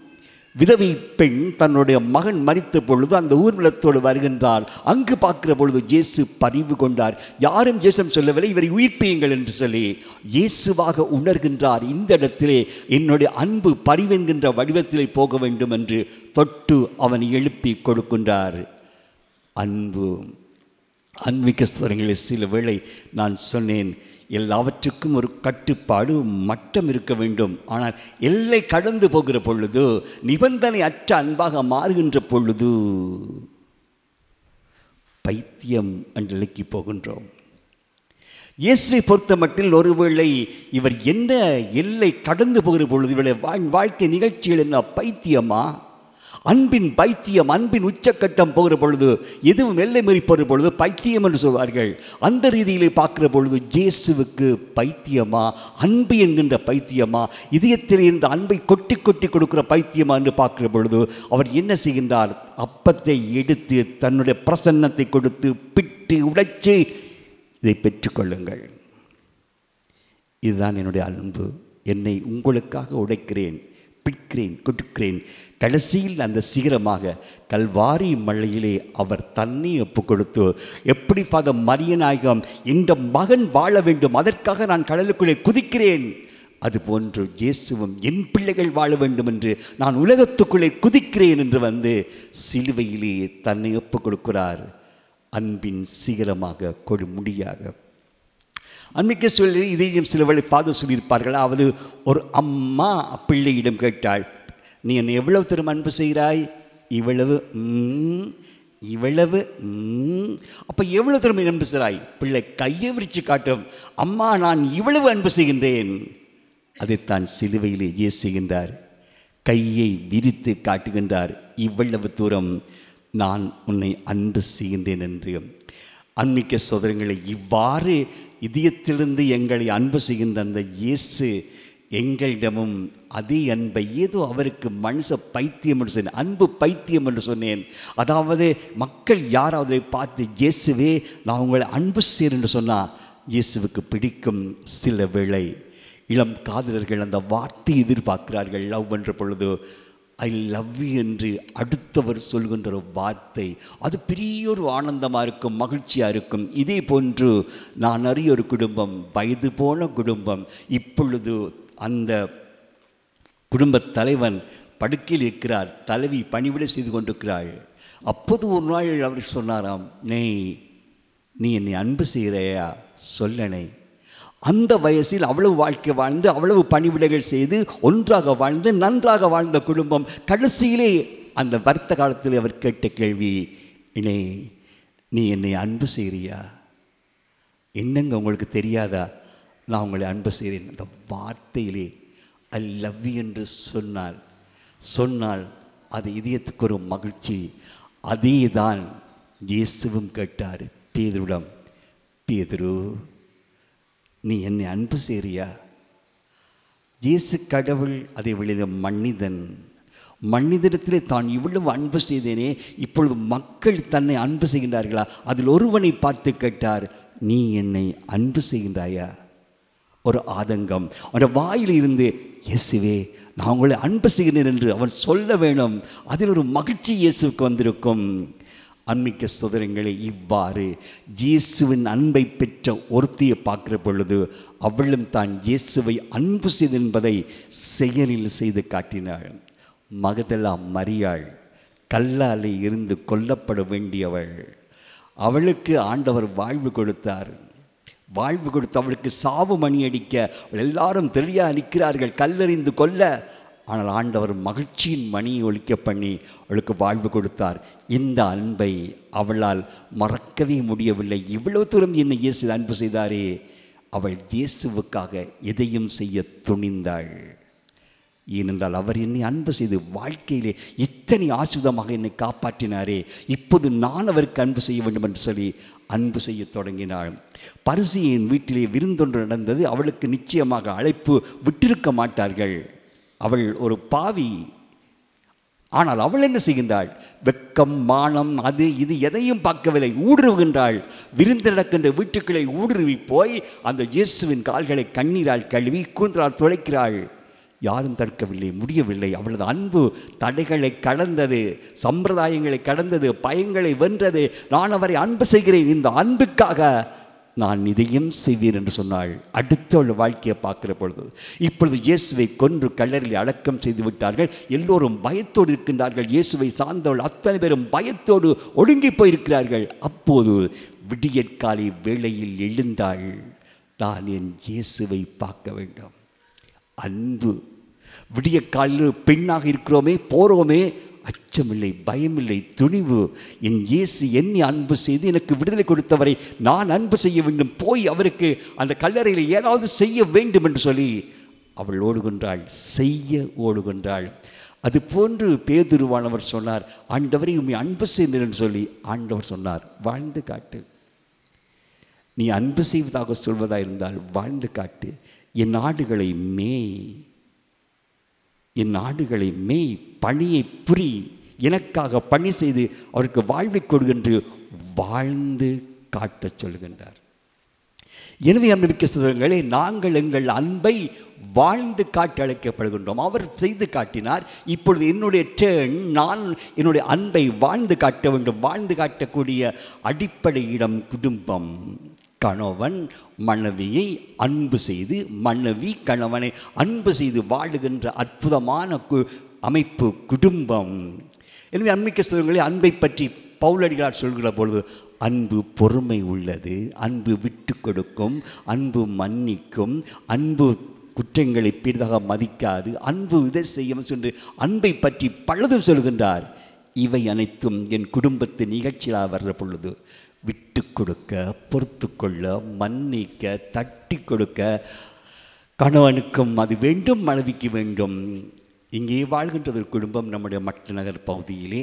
விதவை பெண் தன்னுடைய மகன் மறித்த பொழுது அந்த ஊர்வலத்தோடு வருகின்றார் அங்கு பார்க்கிற பொழுது இயேசு பரிவு கொண்டார் யாரும் ஜேசம் சொல்லவில்லை இவரை உயிர்ப்பியுங்கள் என்று சொல்லி இயேசுவாக உணர்கின்றார் இந்த இடத்திலே என்னுடைய அன்பு பரிவென்கின்ற வடிவத்திலே போக வேண்டும் என்று தொட்டு அவன் எழுப்பி கொடுக்கின்றார் அன்பு அன்பிக்க ஸ்தலங்களில் சில வேளை நான் சொன்னேன் எல்லாவற்றுக்கும் ஒரு கட்டுப்பாடு மட்டம் இருக்க வேண்டும் ஆனால் எல்லை கடந்து போகிற பொழுது நிபந்தனை அற்ற அன்பாக மாறுகின்ற பொழுது பைத்தியம் என்ற நிலைக்கு போகின்றோம் இயேசுவை பொறுத்த மட்டில் ஒருவேளை இவர் என்ன எல்லை கடந்து போகிற பொழுது இவருடைய வாழ் வாழ்க்கை நிகழ்ச்சிகள் என்ன பைத்தியமா அன்பின் பைத்தியம் அன்பின் உச்சக்கட்டம் போகிற பொழுது எதுவும் எல்லை மீறி போகிற பொழுது பைத்தியம் என்று சொல்வார்கள் அந்த ரீதியிலே பார்க்கிற பொழுது இயேசுவுக்கு பைத்தியமா அன்பு என்கின்ற பைத்தியமா இதயத்தில் இருந்த அன்பை கொட்டி கொட்டி கொடுக்கிற பைத்தியமா என்று பார்க்கிற பொழுது அவர் என்ன செய்கின்றார் அப்பத்தை எடுத்து தன்னுடைய பிரசன்னத்தை கொடுத்து பிட்டு உடைச்சு இதை பெற்றுக்கொள்ளுங்கள் இதுதான் என்னுடைய அன்பு என்னை உங்களுக்காக உடைக்கிறேன் பிடிக்கிறேன் கொடுக்கிறேன் கடைசியில் அந்த சீக்கிரமாக கல்வாரி மலையிலே அவர் தன்னை ஒப்பு கொடுத்து எப்படி ஃபாதர் மரியநாயகம் இந்த மகன் வாழ வேண்டும் அதற்காக நான் கடலுக்குள்ளே குதிக்கிறேன் அதுபோன்று இயேசுவும் என் பிள்ளைகள் வாழ வேண்டும் என்று நான் உலகத்துக்குள்ளே குதிக்கிறேன் என்று வந்து சிலுவையிலே தன்னை ஒப்பு கொடுக்கிறார் அன்பின் சீக்கிரமாக கொடுமுடியாக அன்னைக்கு சொல்லி இதையும் சில வேளை ஃபாதர் சொல்லியிருப்பார்கள் அதாவது ஒரு அம்மா பிள்ளையிடம் கேட்டாள் நீ என்னை எவ்வளவு திரும் அன்பு செய்கிறாய் இவ்வளவு ம், இவ்வளவு ம். அப்போ எவ்வளவு திறமை அன்பு செய்கிறாய் பிள்ளை கையை விரிச்சு காட்டும் அம்மா நான் இவ்வளவு அன்பு செய்கின்றேன் அதைத்தான் சிலுவையிலே இயேசுகின்றார் கையை விரித்து காட்டுகின்றார் இவ்வளவு தூரம் நான் உன்னை அன்பு செய்கின்றேன் என்று அன்மிக்க சோதரங்களை இவ்வாறு இதயத்திலிருந்து எங்களை அன்பு செய்கின்ற அந்த இயேசு எங்களிடமும் அதே அன்பை ஏதோ அவருக்கு மனுஷ பைத்தியம் என்று சொன்னேன் அன்பு பைத்தியம் என்று சொன்னேன் அதாவது மக்கள் யாராவது பார்த்து இயேசுவே நான் உங்களை அன்பு செய்கிறேன் என்று சொன்னால் இயேசுவுக்கு பிடிக்கும் சில வேளை இளம் காதலர்கள் அந்த வார்த்தை எதிர்பார்க்கிறார்கள் லவ் என்ற பொழுது ஐ லவ் யூ என்று அடுத்தவர் சொல்கின்ற ஒரு வார்த்தை அது பெரிய ஒரு ஆனந்தமாக இருக்கும் மகிழ்ச்சியாக இருக்கும் இதே போன்று நான் அறிய ஒரு குடும்பம் வயது போன குடும்பம் இப்பொழுது அந்த குடும்பத் தலைவன் படுக்கையில் இருக்கிறார் தலைவி பணிவிடை செய்து கொண்டிருக்கிறாள் அப்போது ஒரு நாள் அவர் சொன்னாராம் நெய் நீ என்னை அன்பு செய்கிறாயா சொல்லனை அந்த வயசில் அவ்வளவு வாழ்க்கை வாழ்ந்து அவ்வளவு பணிவிடைகள் செய்து ஒன்றாக வாழ்ந்து நன்றாக வாழ்ந்த குடும்பம் கடைசியிலே அந்த வருத்த காலத்தில் அவர் கேட்ட கேள்வி இணை நீ என்னை அன்பு செய்கிறியா என்னங்க உங்களுக்கு தெரியாதா நான் உங்களை அன்பு செய்கிறேன் அந்த வார்த்தையிலே ஐ லவ் என்று சொன்னால் சொன்னால் அது இதயத்துக்கு ஒரு மகிழ்ச்சி அதே தான் இயேசுவும் கேட்டார் பேதுருடம் பேதுரு நீ என்னை அன்பு செய்றியா இயேசு கடவுள் அதை வெளியில மனிதன் மனிதனிடத்திலே தான் இவ்வளவு அன்பு செய்தேனே இப்பொழுது மக்கள் தன்னை அன்பு செய்கின்றார்களா அதில் ஒருவனை பார்த்து கேட்டார் நீ என்னை அன்பு செய்கின்றாயா ஒரு ஆதங்கம் அவன் வாயில் இருந்து இயேசுவே நான் உங்களை அன்பு செய்கிறேன் என்று அவன் சொல்ல வேணும் அதில் ஒரு மகிழ்ச்சி இயேசுவுக்கு வந்திருக்கும் அன்மிக்க சுதரங்களை இவ்வாறு இயேசுவின் அன்பை பெற்ற ஒருத்தியை பார்க்கிற பொழுது அவளும் தான் இயேசுவை அன்பு செய்து என்பதை செயலில் செய்து காட்டினாள் மகதலா மரியாள் கல்லாலே இருந்து கொல்லப்பட வேண்டியவள் அவளுக்கு ஆண்டவர் வாழ்வு கொடுத்தார் வாழ்வு கொடுத்து அவளுக்கு சாவு மணி அடிக்க அவள் எல்லாரும் தெரியா நிற்கிறார்கள் கல்லறிந்து கொல்ல ஆனால் ஆண்டவர் மகிழ்ச்சியின் மணியை ஒழிக்க பண்ணி அவளுக்கு வாழ்வு கொடுத்தார் இந்த அன்பை அவளால் மறக்கவே முடியவில்லை இவ்வளவு தூரம் என்னை இயேசு அன்பு செய்தாரே அவள் இயேசுவுக்காக எதையும் செய்ய துணிந்தாள் ஏனென்றால் அவர் என்னை அன்பு செய்து வாழ்க்கையிலே இத்தனை ஆசுதமாக என்னை காப்பாற்றினாரே இப்போது நான் அவருக்கு அன்பு செய்ய வேண்டும் என்று சொல்லி அன்பு செய்ய தொடங்கினாள் பரிசியின் வீட்டிலே விருந்தொன்று நடந்தது அவளுக்கு நிச்சயமாக அழைப்பு விட்டிருக்க மாட்டார்கள் அவள் ஒரு பாவி ஆனால் அவள் என்ன செய்கின்றாள் வெக்கம் மானம் அது இது எதையும் பார்க்கவில்லை ஊடுருவுகின்றாள் விருந்து நடக்கின்ற வீட்டுக்களை ஊடுருவி போய் அந்த இயேசுவின் கால்களை கண்ணீரால் கழுவி கூந்தலால் துளைக்கிறாள் யாரும் தடுக்கவில்லை முடியவில்லை அவளது அன்பு தடைகளை கடந்தது சம்பிரதாயங்களை கடந்தது பயங்களை வென்றது நான் அவரை அன்பு செய்கிறேன் இந்த அன்புக்காக நான் இதையும் செய்வேன் என்று சொன்னாள் அடுத்த அவள் வாழ்க்கையை பார்க்கிற பொழுது இப்பொழுது இயேசுவை கொன்று கல்லறில் அடக்கம் செய்து விட்டார்கள் எல்லோரும் பயத்தோடு இருக்கின்றார்கள் இயேசுவை சார்ந்தவள் அத்தனை பேரும் பயத்தோடு ஒடுங்கி போயிருக்கிறார்கள் அப்போது விடியற்காலை வேளையில் எழுந்தாள் நான் என் இயேசுவை பார்க்க வேண்டும் அன்பு விடிய காலில் பெண்ணாக இருக்கிறோமே போகிறோமே அச்சமில்லை பயமில்லை துணிவு என் இயேசு என்னை அன்பு செய்து எனக்கு விடுதலை கொடுத்தவரை நான் அன்பு செய்ய வேண்டும் போய் அவருக்கு அந்த கல்லறையில் ஏதாவது செய்ய வேண்டும் என்று சொல்லி அவள் ஓடுகின்றாள் செய்ய ஓடுகின்றாள் அது போன்று பேதுருவானவர் சொன்னார் ஆண்டவரை உண்மை அன்பு செய்தேன் என்று சொல்லி ஆண்டவர் சொன்னார் வாழ்ந்து காட்டு நீ அன்பு செய்வதாக சொல்வதா இருந்தால் வாழ்ந்து காட்டு என் ஆடுகளை மேய் என் ஆடுகளை மேய் பணியை புரி எனக்காக பணி செய்து அவருக்கு வாழ்வை கொடுகின்று வாழ்ந்து காட்டச் சொல்கின்றார் எனவே அன்பிக்க சுதங்களே நாங்கள் எங்கள் அன்பை வாழ்ந்து காட்டி அழைக்கப்படுகின்றோம் அவர் செய்து காட்டினார் இப்பொழுது என்னுடைய டேர்ன் நான் என்னுடைய அன்பை வாழ்ந்து காட்ட வேண்டும் வாழ்ந்து காட்டக்கூடிய அடிப்படை இடம் குடும்பம் கணவன் மனைவியை அன்பு செய்து மனைவி கணவனை அன்பு செய்து வாழுகின்ற அற்புதமான கு அமைப்பு குடும்பம் எனவே அன்மிக்க சொல்களே அன்பை பற்றி பவுலடிகளார் சொல்கிற பொழுது அன்பு பொறுமை உள்ளது அன்பு விட்டு கொடுக்கும் அன்பு மன்னிக்கும் அன்பு குற்றங்களை பெரிதாக மதிக்காது அன்பு இதை செய்யும் என்று அன்பை பற்றி பலதும் சொல்கின்றார் இவை அனைத்தும் என் குடும்பத்து நிகழ்ச்சியாக வர்ற பொழுது விட்டு கொடுக்க பொறுத்து கொள்ள மன்னிக்க தட்டி கொடுக்க கணவனுக்கும் அது வேண்டும் மனைவிக்கு வேண்டும் இங்கே வாழ்கின்றது ஒரு குடும்பம் நம்முடைய மற்ற நகர் பகுதியிலே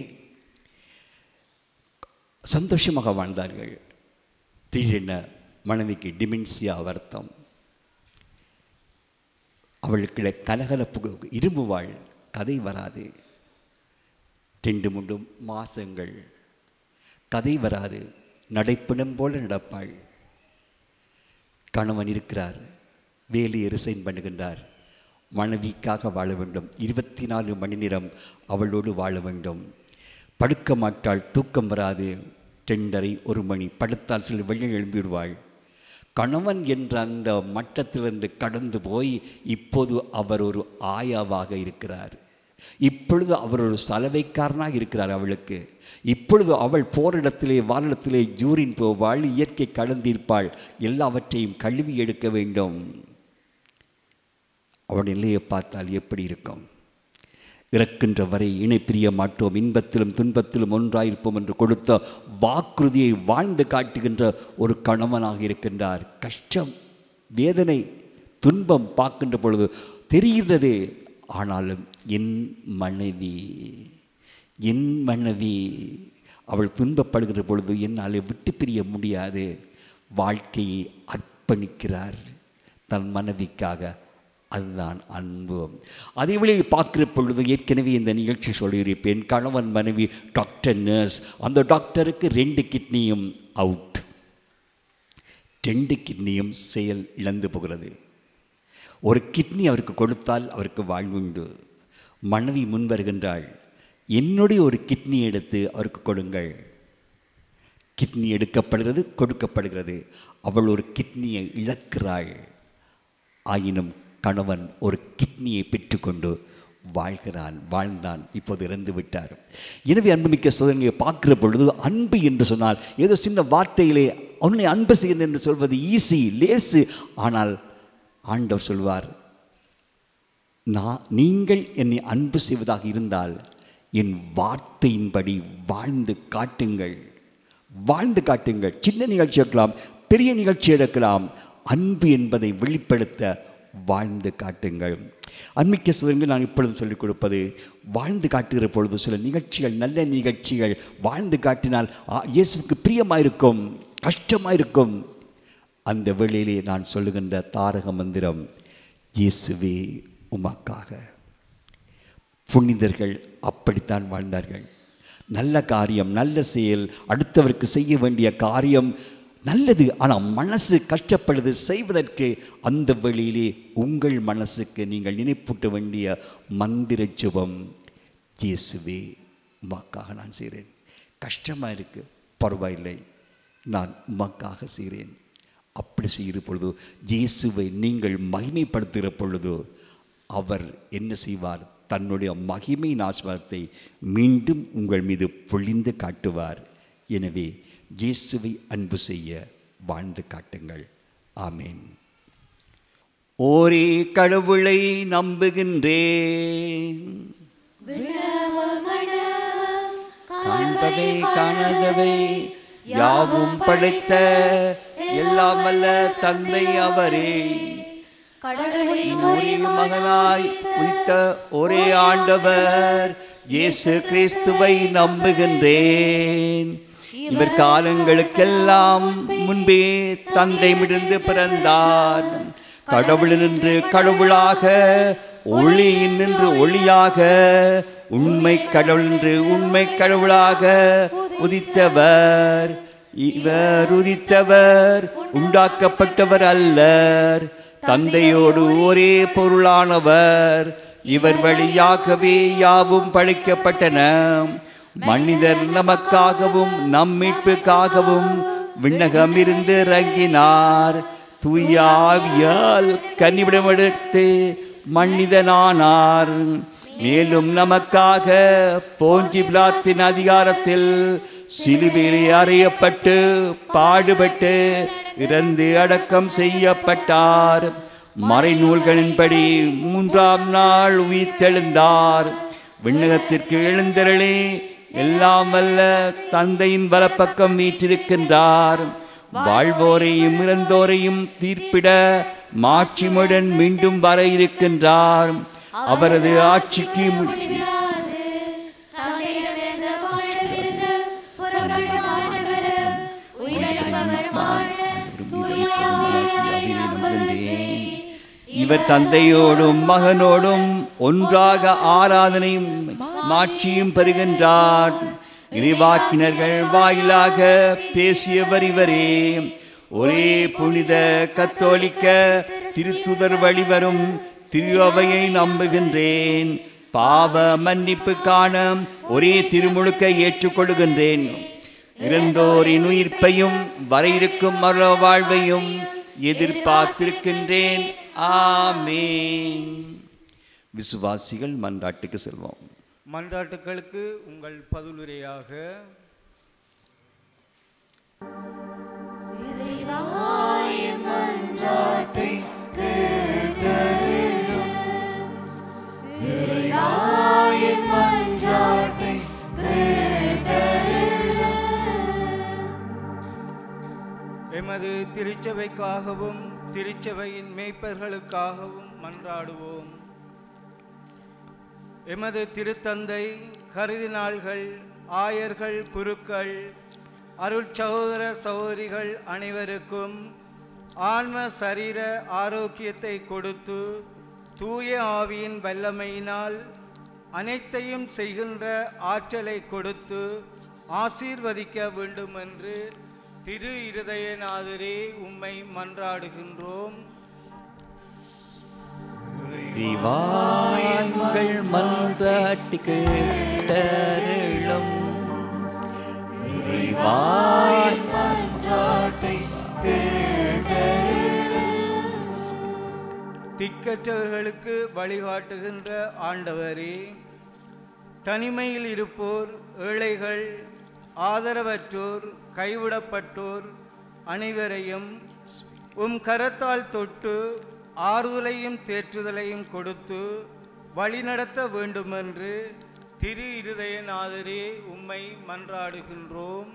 சந்தோஷமாக வாழ்ந்தார்கள் திடீரென மனைவிக்கு டிமென்சியா வருத்தம் அவளுக்குள்ள கலகலப்பு இரும்புவாள் கதை வராது ரெண்டு மூன்று மாசங்கள் கதை வராது நடைப்பிணம் போல நடப்பாள் கணவன் இருக்கிறார் வேலையை ரிசைன் பண்ணுகின்றார் மனைவிக்காக வாழ வேண்டும் இருபத்தி நாலு மணி நேரம் அவளோடு வாழ வேண்டும் படுக்க மாட்டாள் தூக்கம் வராது ரெண்டரை ஒரு மணி படுத்தால் சில வெளியே எழும்பிவிடுவாள் கணவன் என்ற அந்த மட்டத்திலிருந்து கடந்து போய் இப்போது அவர் ஒரு ஆயாவாக இருக்கிறார் இப்பொழுது அவர் ஒரு சலவைக்காரனாக இருக்கிறார் அவளுக்கு இப்பொழுது அவள் போரிடத்திலே வாரிடத்திலே ஜூரின் போவாள் இயற்கை கலந்திருப்பாள் எல்லாவற்றையும் கழுவி எடுக்க வேண்டும் அவளுடைய நிலையை பார்த்தால் எப்படி இருக்கும் இறக்கின்ற வரை இணை பிரிய மாட்டோம் இன்பத்திலும் துன்பத்திலும் ஒன்றாயிருப்போம் என்று கொடுத்த வாக்குறுதியை வாழ்ந்து காட்டுகின்ற ஒரு கணவனாக இருக்கின்றார் கஷ்டம் வேதனை துன்பம் பார்க்கின்ற பொழுது தெரிகின்றது ஆனாலும் என் மனைவி என் மனைவி அவள் துன்பப்படுகின்ற பொழுது என்னால் விட்டு பிரிய முடியாது வாழ்க்கையை அர்ப்பணிக்கிறார் தன் மனைவிக்காக அதுதான் அன்பு அதே வழியை பார்க்கிற பொழுது ஏற்கனவே இந்த நிகழ்ச்சி சொல்லியிருப்பேன் கணவன் மனைவி டாக்டர் நர்ஸ் அந்த டாக்டருக்கு ரெண்டு கிட்னியும் அவுட் ரெண்டு கிட்னியும் செயல் இழந்து போகிறது ஒரு கிட்னி அவருக்கு கொடுத்தால் அவருக்கு வாழ்வுண்டு மனைவி முன் வருகின்றாள் என்னுடைய ஒரு கிட்னி எடுத்து அவருக்கு கொடுங்கள் கிட்னி எடுக்கப்படுகிறது கொடுக்கப்படுகிறது அவள் ஒரு கிட்னியை இழக்கிறாள் ஆயினும் கணவன் ஒரு கிட்னியை பெற்றுக்கொண்டு வாழ்கிறான் வாழ்ந்தான் இப்போது இறந்து விட்டார் எனவே அன்புமிக்க சோதனையை பார்க்கிற பொழுது அன்பு என்று சொன்னால் ஏதோ சின்ன வார்த்தையிலே உன்னை அன்பு செய்யணும் என்று சொல்வது ஈஸி லேசு ஆனால் ஆண்டவர் சொல்வார் நான் நீங்கள் என்னை அன்பு செய்வதாக இருந்தால் என் வார்த்தையின்படி வாழ்ந்து காட்டுங்கள் வாழ்ந்து காட்டுங்கள் சின்ன நிகழ்ச்சி எடுக்கலாம் பெரிய நிகழ்ச்சி எடுக்கலாம் அன்பு என்பதை வெளிப்படுத்த வாழ்ந்து காட்டுங்கள் அன்மிக்க சுதங்கள் நான் இப்பொழுது சொல்லிக் கொடுப்பது வாழ்ந்து காட்டுகிற பொழுது சில நிகழ்ச்சிகள் நல்ல நிகழ்ச்சிகள் வாழ்ந்து காட்டினால் ஆ, இயேசுவுக்கு பிரியமாயிருக்கும் கஷ்டமாயிருக்கும் அந்த வேளையிலே நான் சொல்லுகின்ற தாரக மந்திரம் இயேசுவே உமக்காக புனிதர்கள் அப்படித்தான் வாழ்ந்தார்கள் நல்ல காரியம் நல்ல செயல் அடுத்தவருக்கு செய்ய வேண்டிய காரியம் நல்லது ஆனால் மனசு கஷ்டப்படுது செய்வதற்கு அந்த வழியிலே உங்கள் மனசுக்கு நீங்கள் நினைப்பூட்ட வேண்டிய மந்திர ஜெபம் இயேசுவே உமக்காக நான் செய்கிறேன் கஷ்டமாக இருக்குது பரவாயில்லை நான் உமக்காக செய்கிறேன் அப்படி செய்கிற பொழுது இயேசுவை நீங்கள் மகிமைப்படுத்துகிற பொழுது அவர் என்ன செய்வார் தன்னுடைய மகிமையின் ஆஸ்வாதத்தை மீண்டும் உங்கள் மீது பொழிந்து காட்டுவார் எனவே இயேசுவை அன்பு செய்ய வாழ்ந்து காட்டுங்கள் ஆமேன் ஓரே கடவுளை நம்புகின்றேன் காண்பவை காணாதவை யாவும் படைத்த எல்லாம் வல்ல தந்தை அவரே ஒரே மகனாய் உயிர்த்த ஒரே ஆண்டவர் இயேசு கிறிஸ்துவை நம்புகின்றேன் இவர் காலங்களுக்கெல்லாம் முன்பே தந்தை மிடந்து பிறந்தார் கடவுளினின்று கடவுளாக ஒளியின் நின்று ஒளியாக உண்மை கடவுள் என்று உண்மை கடவுளாக உதித்தவர் இவர் உதித்தவர் உண்டாக்கப்பட்டவர் அல்லர் தந்தையோடு ஒரே பொருளானவர் இவர் வழியாகவே யாவும் படைக்கப்பட்டன மனிதர் நமக்காகவும் நம் மீட்புக்காகவும் விண்ணகமிருந்து இறங்கினார் தூயாவியால் கன்னிவிடமெடுத்து மனிதனானார் மேலும் நமக்காக போஞ்சி பிளாத்தின் அதிகாரத்தில் சிலுவையிலே அறையப்பட்டு பாடுபட்டு இறந்து அடக்கம் செய்யப்பட்டார் மறைநூல்களின்படி மூன்றாம் நாள் உயிர்த்தெழுந்தார் விண்ணகத்திற்கு எழுந்தருளே எல்லாம் வல்ல தந்தையின் வலப்பக்கம் வீற்றிருக்கின்றார் வாழ்வோரையும் இறந்தோரையும் தீர்ப்பிட மாட்சிமுடன் மீண்டும் வர இருக்கின்றார் அவரது ஆட்சிக்கு மு- தந்தையிடமிருந்து வானமிருந்து புறப்படும் ஆண்டவர் உயிரிழப்பவர் வாழ தூய ஆவியாரை நம்புகின்றேன் இவர் தந்தையோடும் மகனோடும் ஒன்றாக ஆராதனையும் மாட்சியும் பெறுகின்றார் இறைவாக்கினர்கள் வாயிலாக பேசியவர் இவரே ஒரே புனித கத்தோலிக்க திருத்துதர் வழிவரும் திரு அவையை நம்புகின்றேன் பாவ மன்னிப்பு காண ஒரே திருமுழுக்கை ஏற்றுக்கொள்கின்றேன் இறந்தோரின் உயிர்ப்பையும் வர இருக்கும் மர வாழ்வையும் எதிர்பார்த்திருக்கின்றேன் ஆமேன் விசுவாசிகள் மன்றாட்டுக்கு செல்வோம் மன்றாட்டுக்களுக்கு உங்கள் பதிலுரையாக எமது திருச்சபைக்காகவும் திருச்சபையின் மேய்ப்பர்களுக்காகவும் மன்றாடுவோம் எமது திருத்தந்தை கருதினாள்கள் ஆயர்கள் குருக்கள் அருள் சகோதர சகோதரிகள் அனைவருக்கும் ஆன்ம சரீர ஆரோக்கியத்தை கொடுத்து தூய ஆவியின் வல்லமையினால் அனைத்தையும் செய்கின்ற ஆற்றலை கொடுத்து ஆசீர்வதிக்க வேண்டும் என்று திரு இருதயநாதரே உம்மை மன்றாடுகின்றோம் திவான்கள் மன்றாட்டு கேட்டருளும் இறைவாய் மன்றாட்டை திக்கற்றவர்களுக்கு வழிகாட்டுகின்ற ஆண்டவரே தனிமையில் இருப்போர் ஏழைகள் ஆதரவற்றோர் கைவிடப்பட்டோர் அனைவரையும் உம் கரத்தால் தொட்டு ஆறுதலையும் தேற்றுதலையும் கொடுத்து வழிநடத்த வேண்டுமென்று திரு இருதயநாதரே உம்மை மன்றாடுகின்றோம்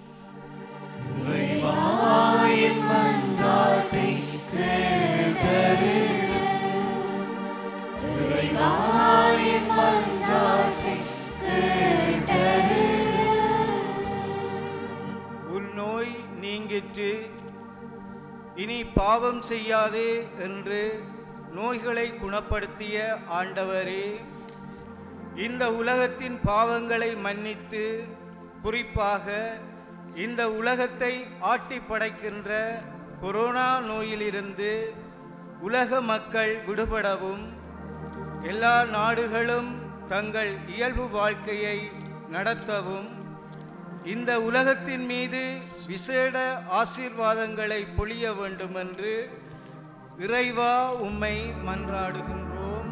உன் நோய் நீங்கிற்று இனி பாவம் செய்யாதே என்று நோய்களை குணப்படுத்திய ஆண்டவரே இந்த உலகத்தின் பாவங்களை மன்னித்து குறிப்பாக இந்த உலகத்தை ஆட்டி படைக்கின்ற கொரோனா நோயிலிருந்து உலக மக்கள் விடுபடவும் எல்லா நாடுகளும் தங்கள் இயல்பு வாழ்க்கையை நடத்தவும் இந்த உலகத்தின் மீது விசேட ஆசீர்வாதங்களை பொழிய வேண்டுமென்று இறைவா உம்மை மன்றாடுகின்றோம்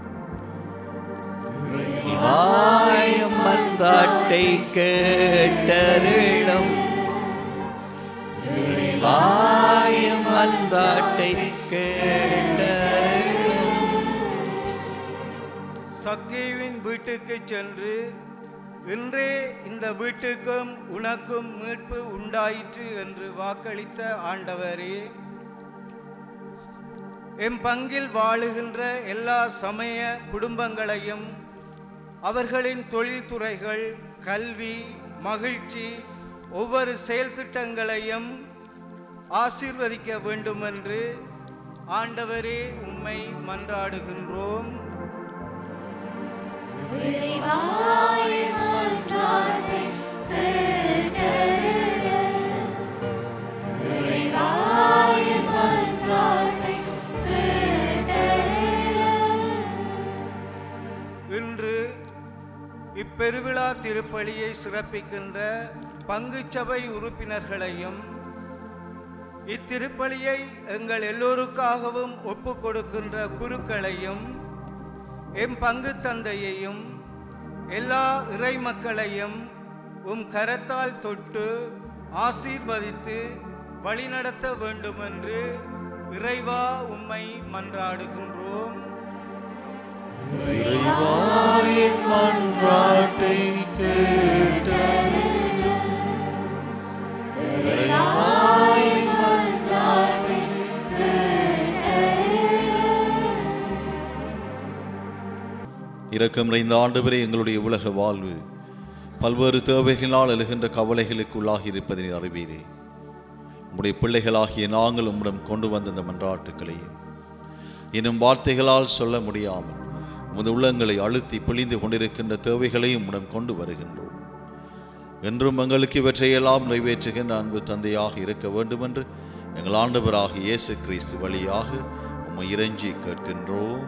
இறைவாய் மன்றாட்டை கேட்டருளும் இறைவாய் மன்றாட்டை கேட்டருளும் சக்கேவின் வீட்டுக்கு சென்று இன்றே இந்த வீட்டுக்கும் உனக்கும் மீட்பு உண்டாயிற்று என்று வாக்களித்த ஆண்டவரே எம் பங்கில் வாழுகின்ற எல்லா சமய குடும்பங்களையும் அவர்களின் தொழில்துறைகள் கல்வி மகிழ்ச்சி ஒவ்வொரு செயல் திட்டங்களையும் ஆசீர்வதிக்க வேண்டுமென்று ஆண்டவரே உம்மை மன்றாடுகின்றோம் இன்று இப்பெருவிழா திருப்பலியை சிறப்பிக்கின்ற பங்குச்சபை உறுப்பினர்களையும் இத்திருப்பலியை எங்கள் எல்லோருக்காகவும் ஒப்பு கொடுக்கின்ற குருக்களையும் எம் பங்கு தந்தையையும் எல்லா இறை மக்களையும் உம் கரத்தால் தொட்டு ஆசீர்வதித்து வழிநடத்த வேண்டுமென்று இறைவா உம்மை மன்றாடுகின்றோம் இறைவாயின் மன்றாட்டை கேட்டருளும் இறைவாயின் மன்றாட்டை இரக்கம் நிறைந்த ஆண்டவரே எங்களுடைய உலக வாழ்வு பல்வேறு தேவைகளினால் எழுகின்ற கவலைகளுக்கு உள்ளாகி இருப்பதை அறிவீரே உம்முடைய பிள்ளைகளாகிய நாங்கள் உம்மிடம் கொண்டு வந்த இந்த மன்றாட்டுக்களையும் இன்னும் வார்த்தைகளால் சொல்ல முடியாமல் உமது உள்ளங்களை அழுத்தி பிழிந்து கொண்டிருக்கின்ற தேவைகளையும் உடன் கொண்டு வருகின்றோம் என்றும் எங்களுக்கு இவற்றையெல்லாம் நிறைவேற்றுகின்ற அன்பு தந்தையாக இருக்க வேண்டும் என்று எங்கள் ஆண்டவராக இயேசு கிறிஸ்து வழியாக உம்மை இறைஞ்சி கேட்கின்றோம்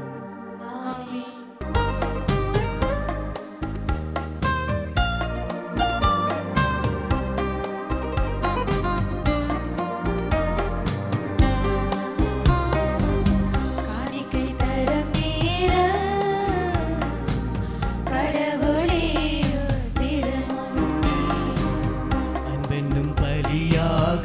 காணிக்கை தரும் நேரம் கடவுளே திருமுன்னே அன்பென்னும் பலியாக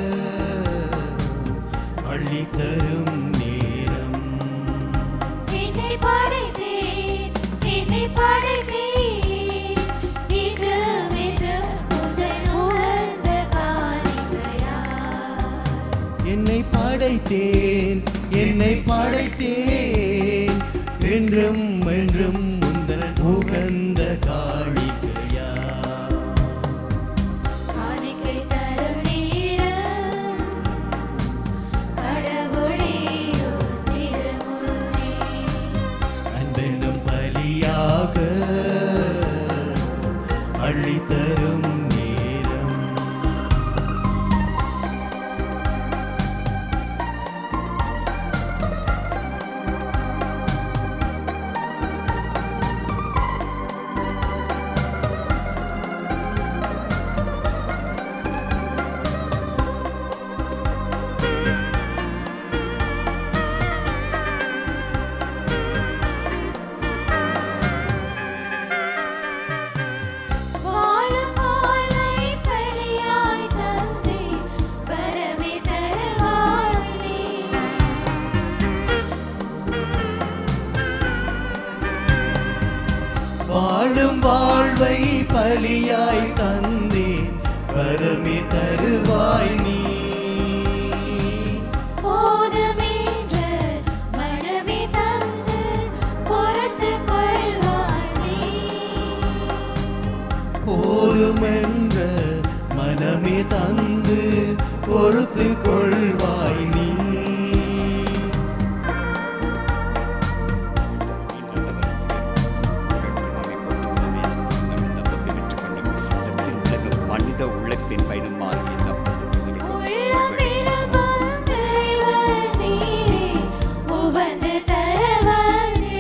அள்ளி தரும் நேரம் என்னை படைத்தேன் என்னை படைத்தேன் இன்று இன்று முதல் உணர்ந்த காணிக்கையா என்னை படைத்தேன் என்னை படைத்தேன் என்றும் என்றும் முந்தன் உகந்த காணிக்கையா காணிக்கை தரும் நேரம் கடவுளே திருமுன்னே அன்பென்னும் பலியாக அள்ளி தரும் நேரம் வாழும் வாழ்வை பலியாய் தந்தே பரமே தருவாயே வாழும் வாழ்வை பலியாய் தந்தேன் வரமே தருவாய் நீ போதுமென்ற மனமே தந்து பொறுத்துக் கொள்வாய் நீ. போதுமென்ற மனமே தந்து பொறுத்து கொள்வாய் நீ மனித உள்ளத்தின் பயனுமாகிய தப்பத்துக்கு உள்ளம் விரும்பும் இறைவன் நீரே, உவந்து தருவாரே.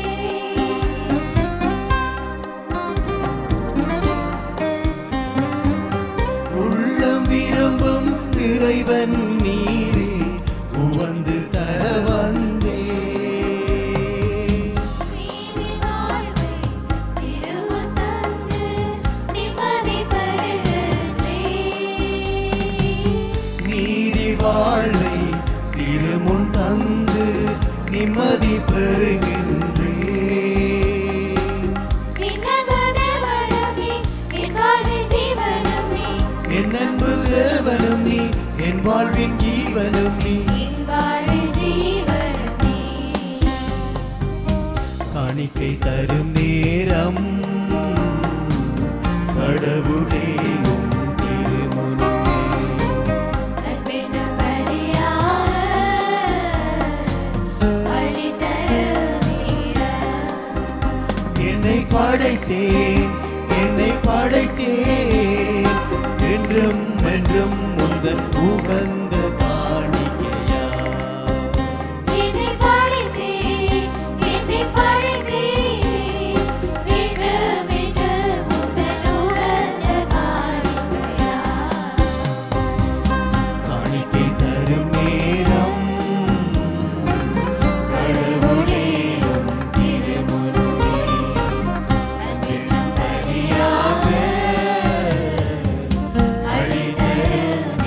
உள்ளம் விரும்பும் இறைவன் நீரே உவந்து தர வந்தே நீதி வாழ்வை திருமுன் தந்து நிம்மதி பெறுகின்றேன். நீதி வாழ்வை திருமுன் தந்து நிம்மதி பெறுகின்றே என் அன்பு தேவனும் நீ, என் அன்பு தேவனும் நீ என் வாழ்வின் ஜீவனும் நீ என் வாழ்வு ஜீவனும் நீ. காணிக்கை தரும் நேரம் கடவுளேயும் திருமுன்னே அன்பெனும் பலியாக அளித்தரும் நேரம். என்னை படைத்தேன் என்னை படைத்தேன் என்றும் என்றும் முந்தன் உகந்த காணிக்கையா என்னை படைத்தேன், என்னை படைத்தேன், என்றும் என்றும் உந்தன் உகந்த காணிக்கையா. காணிக்கை தரும் நேரம் கடவுளேயும் திருமுன்னே அன்பெனும் பலியாக அளித்தரும்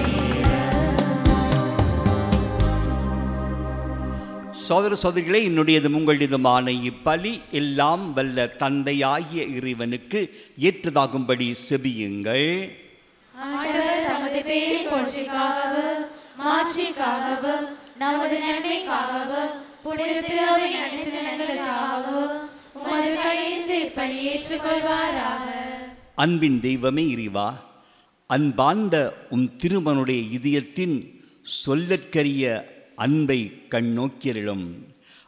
சோதர சோதரிகளே என்னுடையதும் உங்களுடையதுமான இப்பலி எல்லாம் வல்ல தந்தையாகிய இறைவனுக்கு ஏற்றதாகும்படி செபியுங்கள் ஆண்டவர் தமது பேரின் புகழ்ச்சிக்காகவும் மாட்சிக்காகவும் நமது நன்மைக்காகவும் புனித திருவின் அனைத்து நலன்களுக்காகவும் உமது கையேந்து இப்படி ஏற்றுக்கொள்வாராக அன்பின் தெய்வமே இறைவா அன்பார்ந்த உம் திருமனுடைய இதயத்தின் சொல்லற்கரிய அன்பை கண்ணோக்கியரிலும்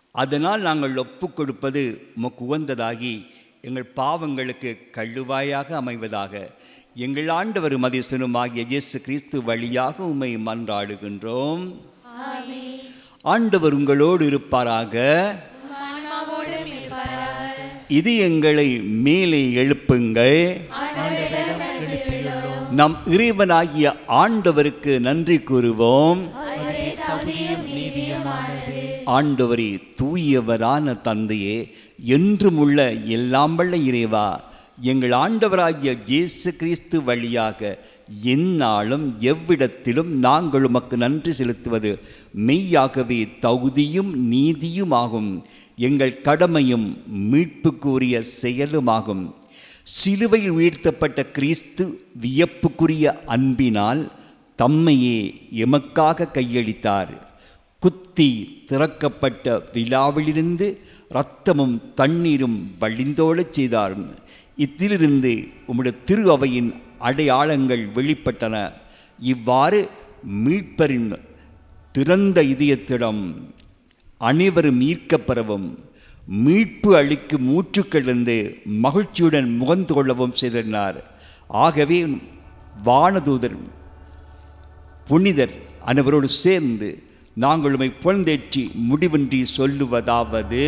அதனால் நாங்கள் ஒப்புக் கொடுப்பது உமக்கு உகந்ததாகி எங்கள் பாவங்களுக்கு கழுவாயாக அமைவதாக எங்கள் ஆண்டவர் மதிசனுமாகிய இயேசு கிறிஸ்து வழியாக உம்மை மன்றாடுகின்றோம் ஆண்டவர் உங்களோடு இருப்பாராக ஆன்மாவோடும் இருப்பாராக இது எங்களை மேலே எழுப்புங்கள் ஆண்டவரிடம் எழுப்பியுள்ளோம் நம் இறைவனாகிய ஆண்டவருக்கு நன்றி கூறுவோம் அதுவே தகுதியும் நீதியுமானது ஆண்டவரே தூயவரான தந்தையே என்றும் உள்ள எல்லாம் வல்ல இறைவா எங்கள் ஆண்டவராகிய இயேசு கிறிஸ்து வழியாக எந்நாளும் எவ்விடத்திலும் நாங்கள் உமக்கு நன்றி செலுத்துவது மெய்யாகவே தகுதியும் நீதியுமாகும் எங்கள் கடமையும் மீட்புக்குரிய செயலுமாகும் சிலுவையில் உயர்த்தப்பட்ட கிறிஸ்து வியப்புக்குரிய அன்பினால் தம்மையே எமக்காக கையளித்தார் குத்தி திறக்கப்பட்ட விழாவிலிருந்து இரத்தமும் தண்ணீரும் வழிந்தோடச் செய்தார் இதிலிருந்து உம்முடைய திரு அவையின் அடையாளங்கள் வெளிப்பட்டன இவ்வாறு மீட்பரின் திறந்த இதயத்திடம் அனைவரும் ஈர்க்கப்பெறவும் மீட்பு அளிக்கும் மூச்சுக்களிலிருந்து மகிழ்ச்சியுடன் முகந்து கொள்ளவும் செய்தனர் ஆகவே வானதூதர் புனிதர் அனைவரோடு சேர்ந்து நாங்கள் உமை புகழ்ந்தேற்றி முடிவின்றி சொல்லுவதாவது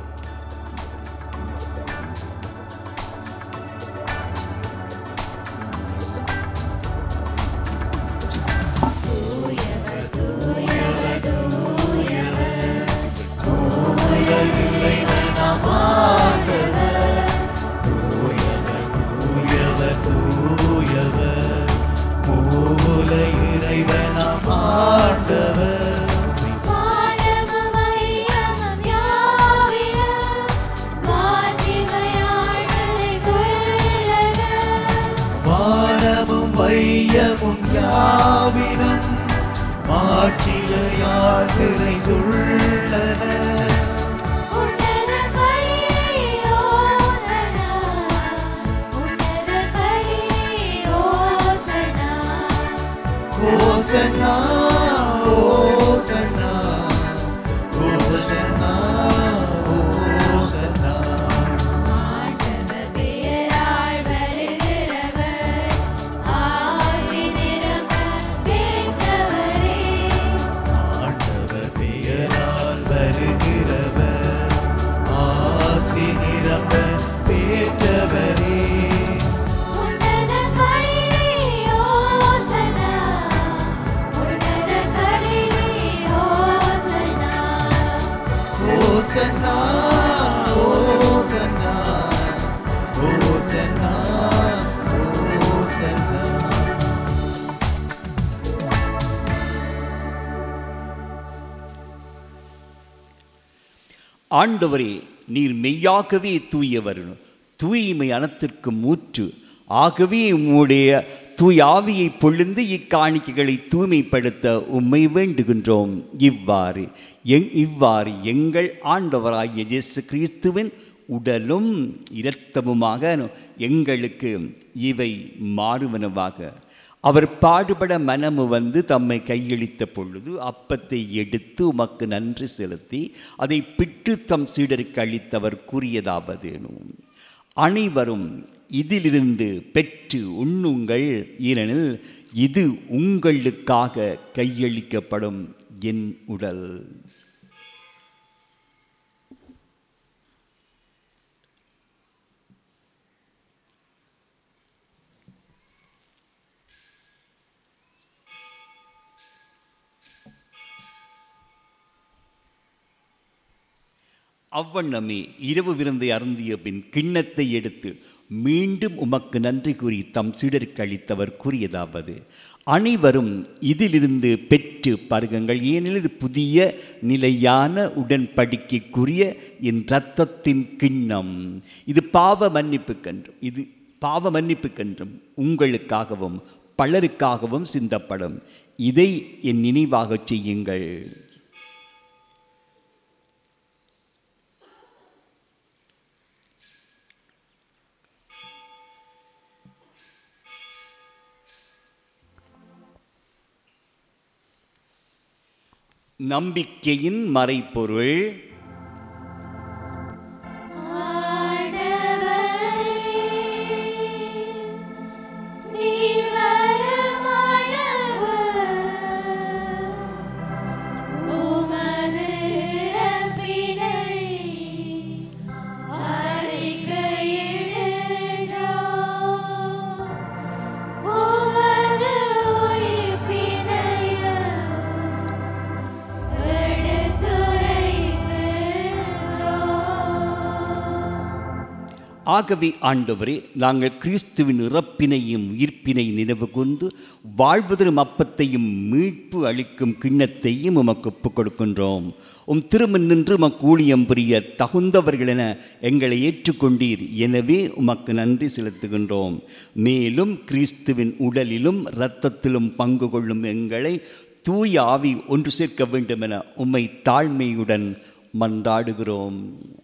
தூயவர் தூயவர் மூல இறைவனாம் ஆண்டவர் வானமும் வையமும் யாவிலும் மாட்சிமையால் நிறைந்துள்ளன. வானமும் வையமும் யாவினும் மாட்சியால் நிறைந்துள்ளன உன்னதங்களிலே ஓசனா, உன்னதங்களிலே ஓசனா. ஓசன்னா ஓசன்னா ஓசன்னா ஓசன்னா ஆண்டவர் பெயரால் வருகிறவர், ஆசி நிரம்ப பெற்றவரே. ஆண்டவர் பெயரால் வருகிறவர் ஆசி நிரம்ப பெற்றவரே உன்னதங்களிலே ஓசனா, உன்னதங்களிலே ஓசனா. ஓசன்னா ஓசன்னா ஓசன்னா ஓசன்னா ஆண்டவரே நீர் மெய்யாகவே தூயவர் தூய்மை அனத்திற்கு மூற்று ஆகவே உம்முடைய தூய் ஆவியை பொழிந்து இக்காணிக்கைகளை தூய்மைப்படுத்த உம்மை வேண்டுகின்றோம் இவ்வாறு எங் இவ்வாறு எங்கள் ஆண்டவராகிய இயேசு கிறிஸ்துவின் உடலும் இரத்தமுமாக எங்களுக்கு இவை மாறுவனவாக அவர் பாடுபட மனமு வந்து தம்மை கையளித்த பொழுது அப்பத்தை எடுத்து உமக்கு நன்றி செலுத்தி அதை பிட்டு தம் சீடருக்கு அளித்தவர் கூறியதாவது அனைவரும் இதிலிருந்து பெற்று உண்ணுங்கள் ஏனெனில் இது உங்களுக்காக கையளிக்கப்படும் என் உடல் அவ்வண்ணமே இரவு விருந்தை அருந்திய பின் கிண்ணத்தை எடுத்து மீண்டும் உமக்கு நன்றி கூறி தம் சீடருக்கு அளித்தவர் கூறியதாவது அனைவரும் இதிலிருந்து பெற்று பருகுங்கள் ஏனெனில் இது புதிய நிலையான உடன்படிக்கைக்குரிய என் இரத்தத்தின் கிண்ணம் இது பாவ மன்னிப்புக்கென்றும் இது பாவ மன்னிப்புக்கென்றும் உங்களுக்காகவும் பலருக்காகவும் சிந்தப்படும் இதை என் நினைவாகச் செய்யுங்கள் நம்பிக்கையின் மறைப்பொருள் ஆகவே ஆண்டவரே நாங்கள் கிறிஸ்துவின் இறப்பினையும் உயிர்ப்பினை நினைவு கூர்ந்து வாழ்வதரும் அப்பத்தையும் மீட்பு அளிக்கும் கிண்ணத்தையும் உமக்கு ஒப்புக் கொடுக்கின்றோம் உம் திருமண் நின்று உமக்கு ஊழியம் புரிய தகுந்தவர்கள் என எங்களை ஏற்றுக்கொண்டீர் எனவே உமக்கு நன்றி செலுத்துகின்றோம் மேலும் கிறிஸ்துவின் உடலிலும் இரத்தத்திலும் பங்கு கொள்ளும் எங்களை தூய ஆவி ஒன்று சேர்க்க வேண்டும் என உம்மை தாழ்மையுடன் மன்றாடுகிறோம்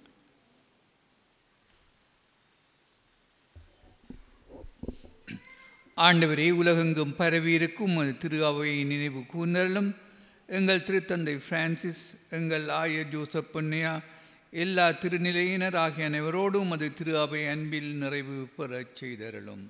ஆண்டவரே உலகெங்கும் பரவியிருக்கும் உமது திரு அவையை நினைவு கூர்ந்தருளும் எங்கள் திருத்தந்தை பிரான்சிஸ் எங்கள் ஆயர் ஜோசப் பொன்னையா எல்லா திருநிலையினர் ஆகிய அனைவரோடும் உமது திரு அவை அன்பில் நிறைவு பெறச் செய்தருளும்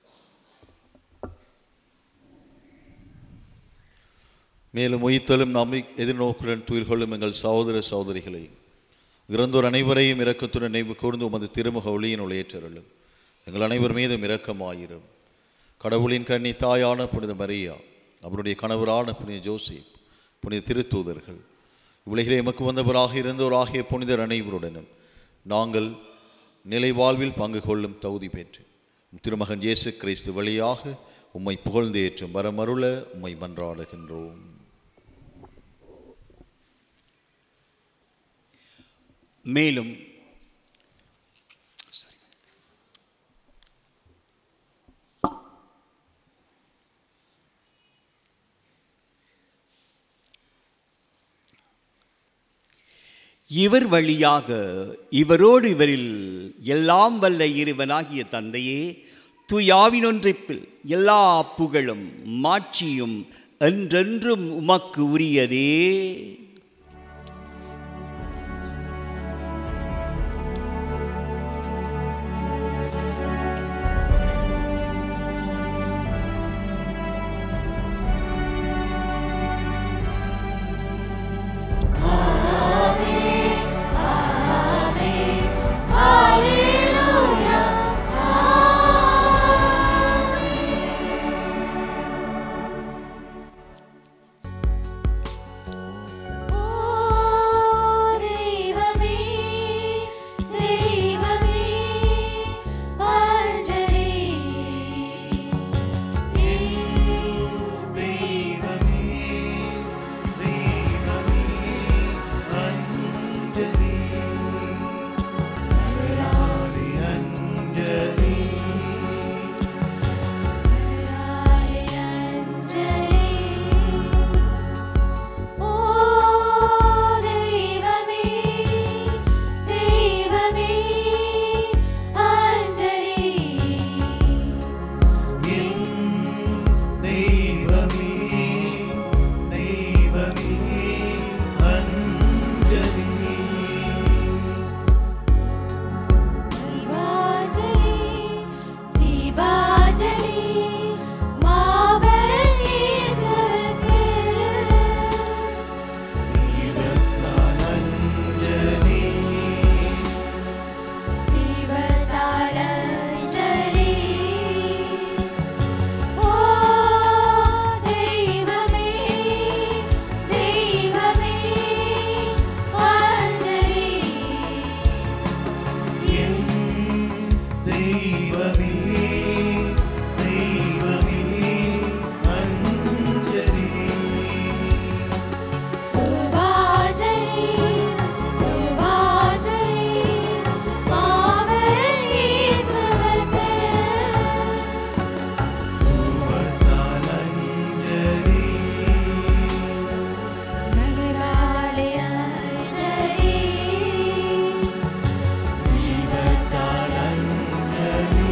மேலும் உயிர்த்தலும் நம்பி எதிர்நோக்குடன் துயில் கொள்ளும் எங்கள் சகோதர சகோதரிகளை இறந்தோர் அனைவரையும் இரக்கத்துடன் நினைவு கூர்ந்து உமது திருமுக ஒளியினுள் ஏற்றருளும் எங்கள் அனைவர் மீதும் இரக்கமாயிரும் கடவுளின் கன்னி தாயான புனித மரியா அவருடைய கணவரான புனித ஜோசேப் புனித திருத்தூதர்கள் உலகிலே எமக்கு வந்தவராக இருந்தோராகிய புனிதர் அனைவருடனும் நாங்கள் நிலை வாழ்வில் பங்கு கொள்ளும் தகுதி பெற்று உம் திருமகன் இயேசு கிறிஸ்து வழியாக உம்மை புகழ்ந்து ஏற்றும் வரமருள உம்மை மன்றாடுகின்றோம் மேலும் இவர் வழியாக இவரோடு இவரில் எல்லாம் வல்ல இறைவனாகிய தந்தையே துயாவினொன்றிப்பில் எல்லா புகழும் மாட்சியும் என்றென்றும் உமக்கு உரியதே தெய்வமே தெய்வமே அஞ்சலி அஞ்சலி ஓ தெய்வமே தெய்வமே அஞ்சலி தெய்வமே தெய்வமே அஞ்சலி தீபாஞ்சலி தீபாஞ்சலி மாபெரும் இயேசுவுக்கு அஞ்சலி தீபத்தால் அஞ்சலி ஓ தெய்வமே தெய்வமே அஞ்சலி தெய்வமே தெய்வமே அஞ்சலி தூபாஞ்சலி தூபாஞ்சலி மாபெரும் இயேசுவுக்கு தூவத்தால் அஞ்சலி நகராலே அஞ்சலி தீபத்தால் அஞ்சலி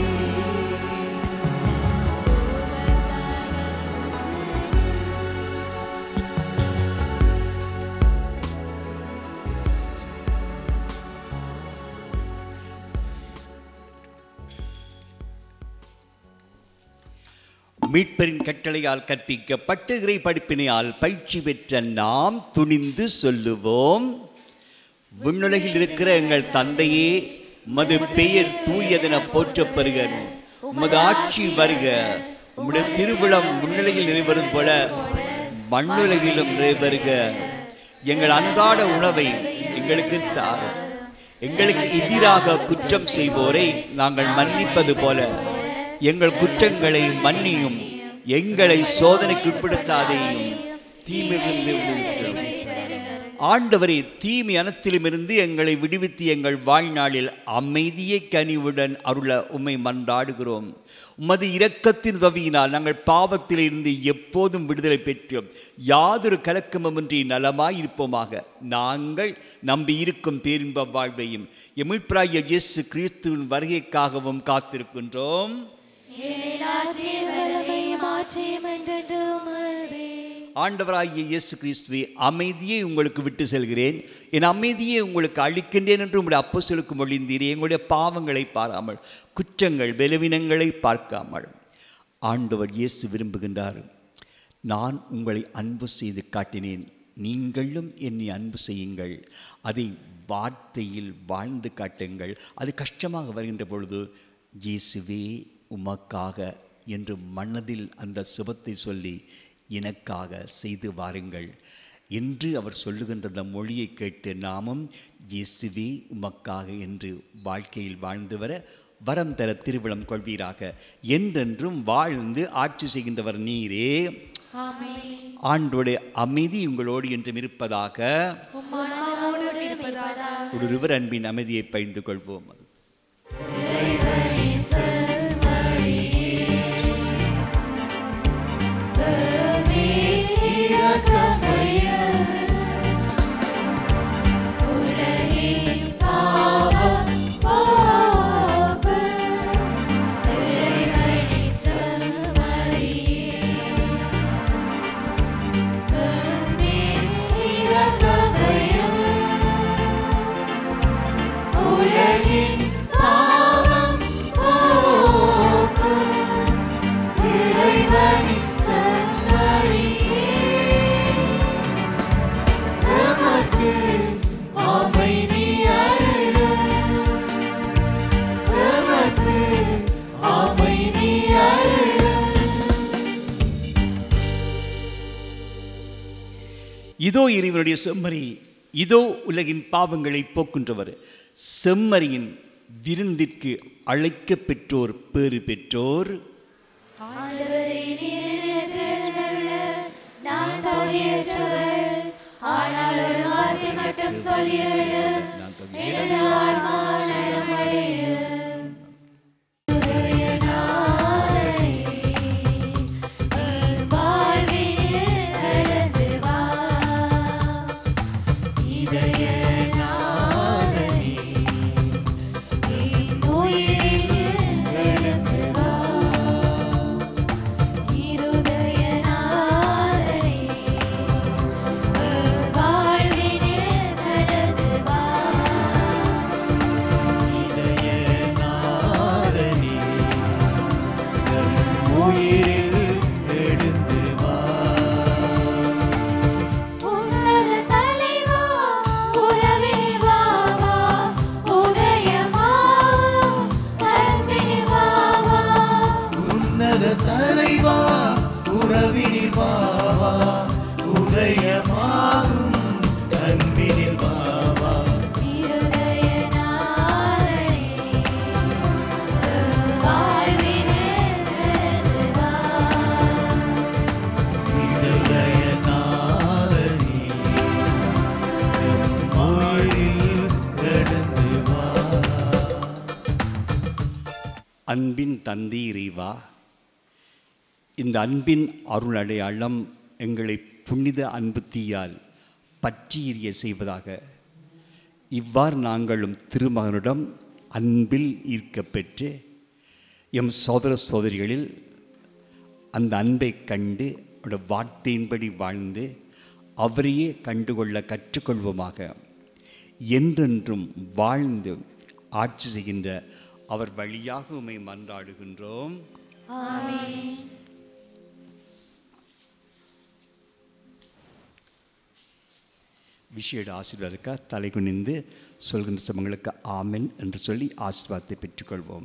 மீட்பரின் கட்டளையால் கற்பிக்கப்பட்டு இறை படிப்பினையால் பயிற்சி பெற்ற நாம் துணிந்து சொல்லுவோம் விண்ணுலகில் இருக்கிற எங்கள் தந்தையே மது பெயர் தூயதென போற்றப் பெறுக உமது ஆட்சி வருக உம்முடைய திருவிழம் முன்னிலையில் நிறைவேறும் போல மண்ணுலகிலும் நிறைவேறுக எங்கள் அன்றாட உணவை எங்களுக்கு தாரும் எங்களுக்கு எதிராக குற்றம் செய்வோரை நாங்கள் மன்னிப்பது போல எங்கள் குற்றங்களை மன்னியும் எங்களை சோதனைக்கு உட்படுத்தாதேயும் தீமையிலிருந்து விடுவித்தருளும். ஆண்டவரே தீமை அனத்திலுமிருந்து எங்களை விடுவித்து எங்கள் வாழ்நாளில் அமைதியை கனிவுடன் அருள உம்மை மன்றாடுகிறோம் உமது இரக்கத்தின் உதவியினால் நாங்கள் பாவத்திலிருந்து எப்போதும் விடுதலை பெற்றோம் யாதொரு கலக்கமுமின்றி நலமாய் இருப்போமாக நாங்கள் நம்பியிருக்கும் பேரின்ப வாழ்வையும் எமிழ்பிராய இயேசு கிறிஸ்துவின் வருகைக்காகவும் காத்திருக்கின்றோம் ஆண்டவராகிய இயேசு கிறிஸ்துவை அமைதியை உங்களுக்கு விட்டு செல்கிறேன் என் அமைதியை உங்களுக்கு அளிக்கின்றேன் என்று உங்களுடைய அப்போஸ்தலருக்கு மொழிந்தீரே எங்களுடைய பாவங்களை பாராமல் குற்றங்கள் பலவீனங்களை பார்க்காமல் ஆண்டவர் இயேசு விரும்புகின்றார் நான் உங்களை அன்பு செய்து காட்டினேன் நீங்களும் என்னை அன்பு செய்யுங்கள் அதை வார்த்தையில் வாழ்ந்து காட்டுங்கள் அது கஷ்டமாக வருகின்ற பொழுது இயேசுவே உமக்காக என்று மனதில் அந்த சுபத்தை சொல்லி எனக்காக செய்து வாருங்கள் என்று அவர் சொல்லுகின்ற அந்த மொழியை கேட்டு நாமும் இயேசுவே உமக்காக என்று வாழ்க்கையில் வாழ்ந்து வர வரம் தர திருவிழம் கொள்வீராக என்றென்றும் வாழ்ந்து ஆட்சி செய்கின்றவர் நீரே ஆண்டோடைய அமைதி உங்களோடு என்றும் இருப்பதாக ஒருவர் அன்பின் அமைதியை பகிர்ந்து கொள்வோம் உலகின் பாவம் போக்கும் இறைவனின் செம்மறியே எமக்கு அமைதி அருளும் எமக்கு அமைதி அருளும் இதோ இறைவனுடைய செம்மறி இதோ உலகின் பாவங்களை போக்குன்றவர் செம்மறியின் விருந்திற்கு அழைக்க பெற்றோர் பேறு பெற்றோர் நான் தகுதியற்றவர் ஆனால் ஒரு வார்த்தை மட்டும் சொல்லியருளு எனது ஆன்மா நலமடையும் வாழ்வினில் நடந்து வா இதய நாதனே என் உயிரில் எழுந்து வா இருதய நாதனே என் வாழ்வினில் நடந்து வா இதயநாதனே, நம் உயிரில் எழுந்து வா உன்னத தலைவா உறவில் வா வா உதயமா அன்பில் வா வா உன்னத தலைவா உறவினில் வாவா உதயமாகும் அன்பினில் வாவா இருதய நாதனே வாழ்வினில் நடந்து வா இதயநாதனே, நம் உயிரில் எழுந்து வா அன்பின் தந்தை இறைவா இந்த அன்பின் அருள் அடையாளம் எங்களை புனித அன்பு தீயால் பற்றி எரிய செய்வதாக இவ்வாறு நாங்களும் திருமகனிடம் அன்பில் ஈர்க்கப்பெற்று எம் சோதர சோதரிகளில் அந்த அன்பை கண்டு அவருடைய வார்த்தையின்படி வாழ்ந்து அவரையே கண்டுகொள்ள கற்றுக்கொள்வோமாக என்றென்றும் வாழ்ந்து ஆட்சி செய்கின்ற அவர் வழியாக உமை மன்றாடுகின்றோம் விஷேட ஆசீர்வாதக்கா தலை குனிந்து சொல்கின்ற சமங்களுக்கு ஆமென் என்று சொல்லி ஆசீர்வாதத்தை பெற்றுக்கொள்வோம்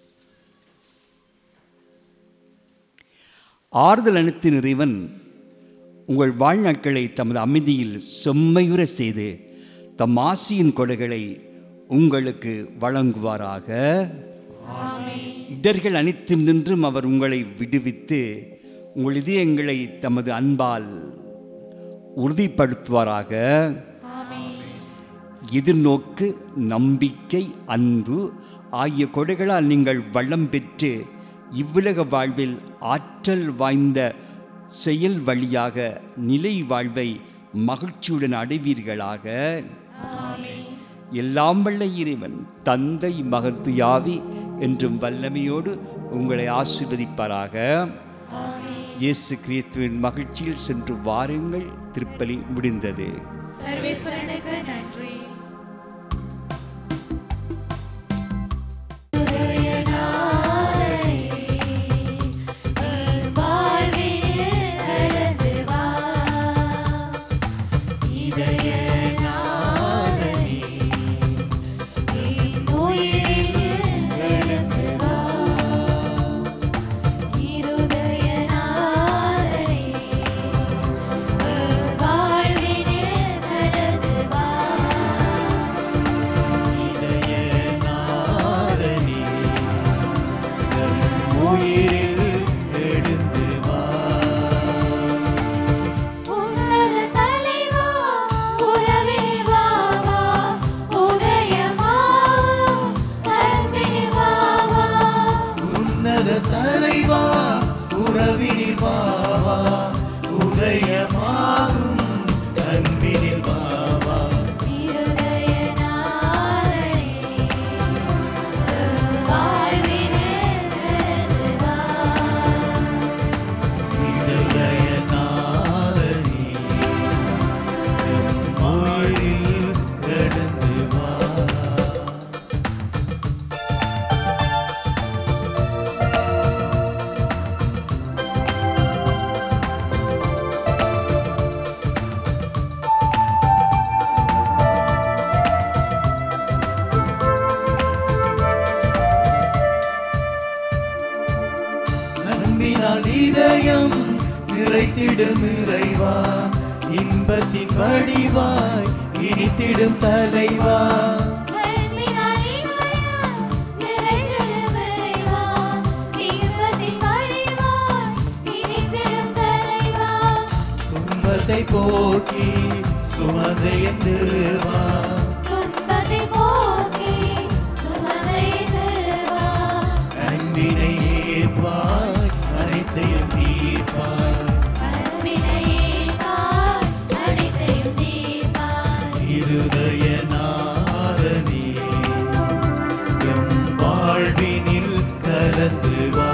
ஆறுதல் அனைத்தின் இறைவன் உங்கள் வாழ்நாட்களை தமது அமைதியில் செம்மையுற செய்து தம் ஆசியின் கொடைகளை உங்களுக்கு வழங்குவாராக இடர்கள் அனைத்தும் நின்றும் அவர் உங்களை விடுவித்து உங்கள் இதயங்களை தமது அன்பால் உறுதிப்படுத்துவாராக எதிர்நோக்கு நம்பிக்கை அன்பு ஆகிய கொடைகளால் நீங்கள் வளம் பெற்று இவ்வுலக வாழ்வில் ஆற்றல் வாய்ந்த செயல் வழியாக நிலை வாழ்வை மகிழ்ச்சியுடன் அடைவீர்களாக எல்லாம் வல்ல இறைவன் தந்தை மகன் துயாவி என்றும் வல்லமையோடு உங்களை ஆசீர்வதிப்பாராக இயேசு கிறிஸ்துவின் மகிழ்ச்சியில் சென்று வாருங்கள் திருப்பலி முடிந்தது சர்வேஸ்வரனுக்கு நன்றி உயிரில் எழுந்து வா உன்னத தலைவா உறவே வா வா உதயமா அன்பில் வா வா உன்னத தலைவா உறவினில் வாவா உதயமாகும் அன்பினில் வாவா இதயநாதனே என் உயிரில் எழுந்து வா நம்பினால் இதயம் நிறைத்திடும் இறைவா இன்பத்தின் வடிவாய் இனித்திடும் தலைவா துன்பத்தை போக்கி சுமந்தை வா அன்பினை ஏற்பாய் அனைத்தையும் தீர்ப்பாய் இருதயநாதனே எம் வாழ்வினில் கலந்து வா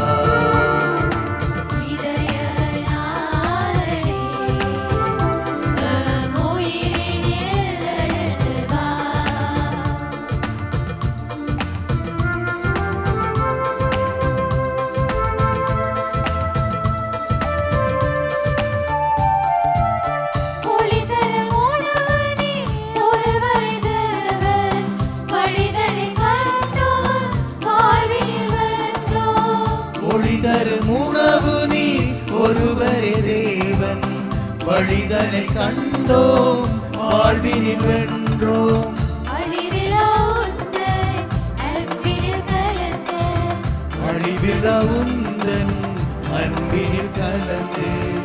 ஒளி தரும் உணவு நீ ஒருவரே தேவன் வழிதனை கண்டோம் வாழ்வினில் வென்றோம் அழிவில்லா உந்தன் அன்பினில் கலந்து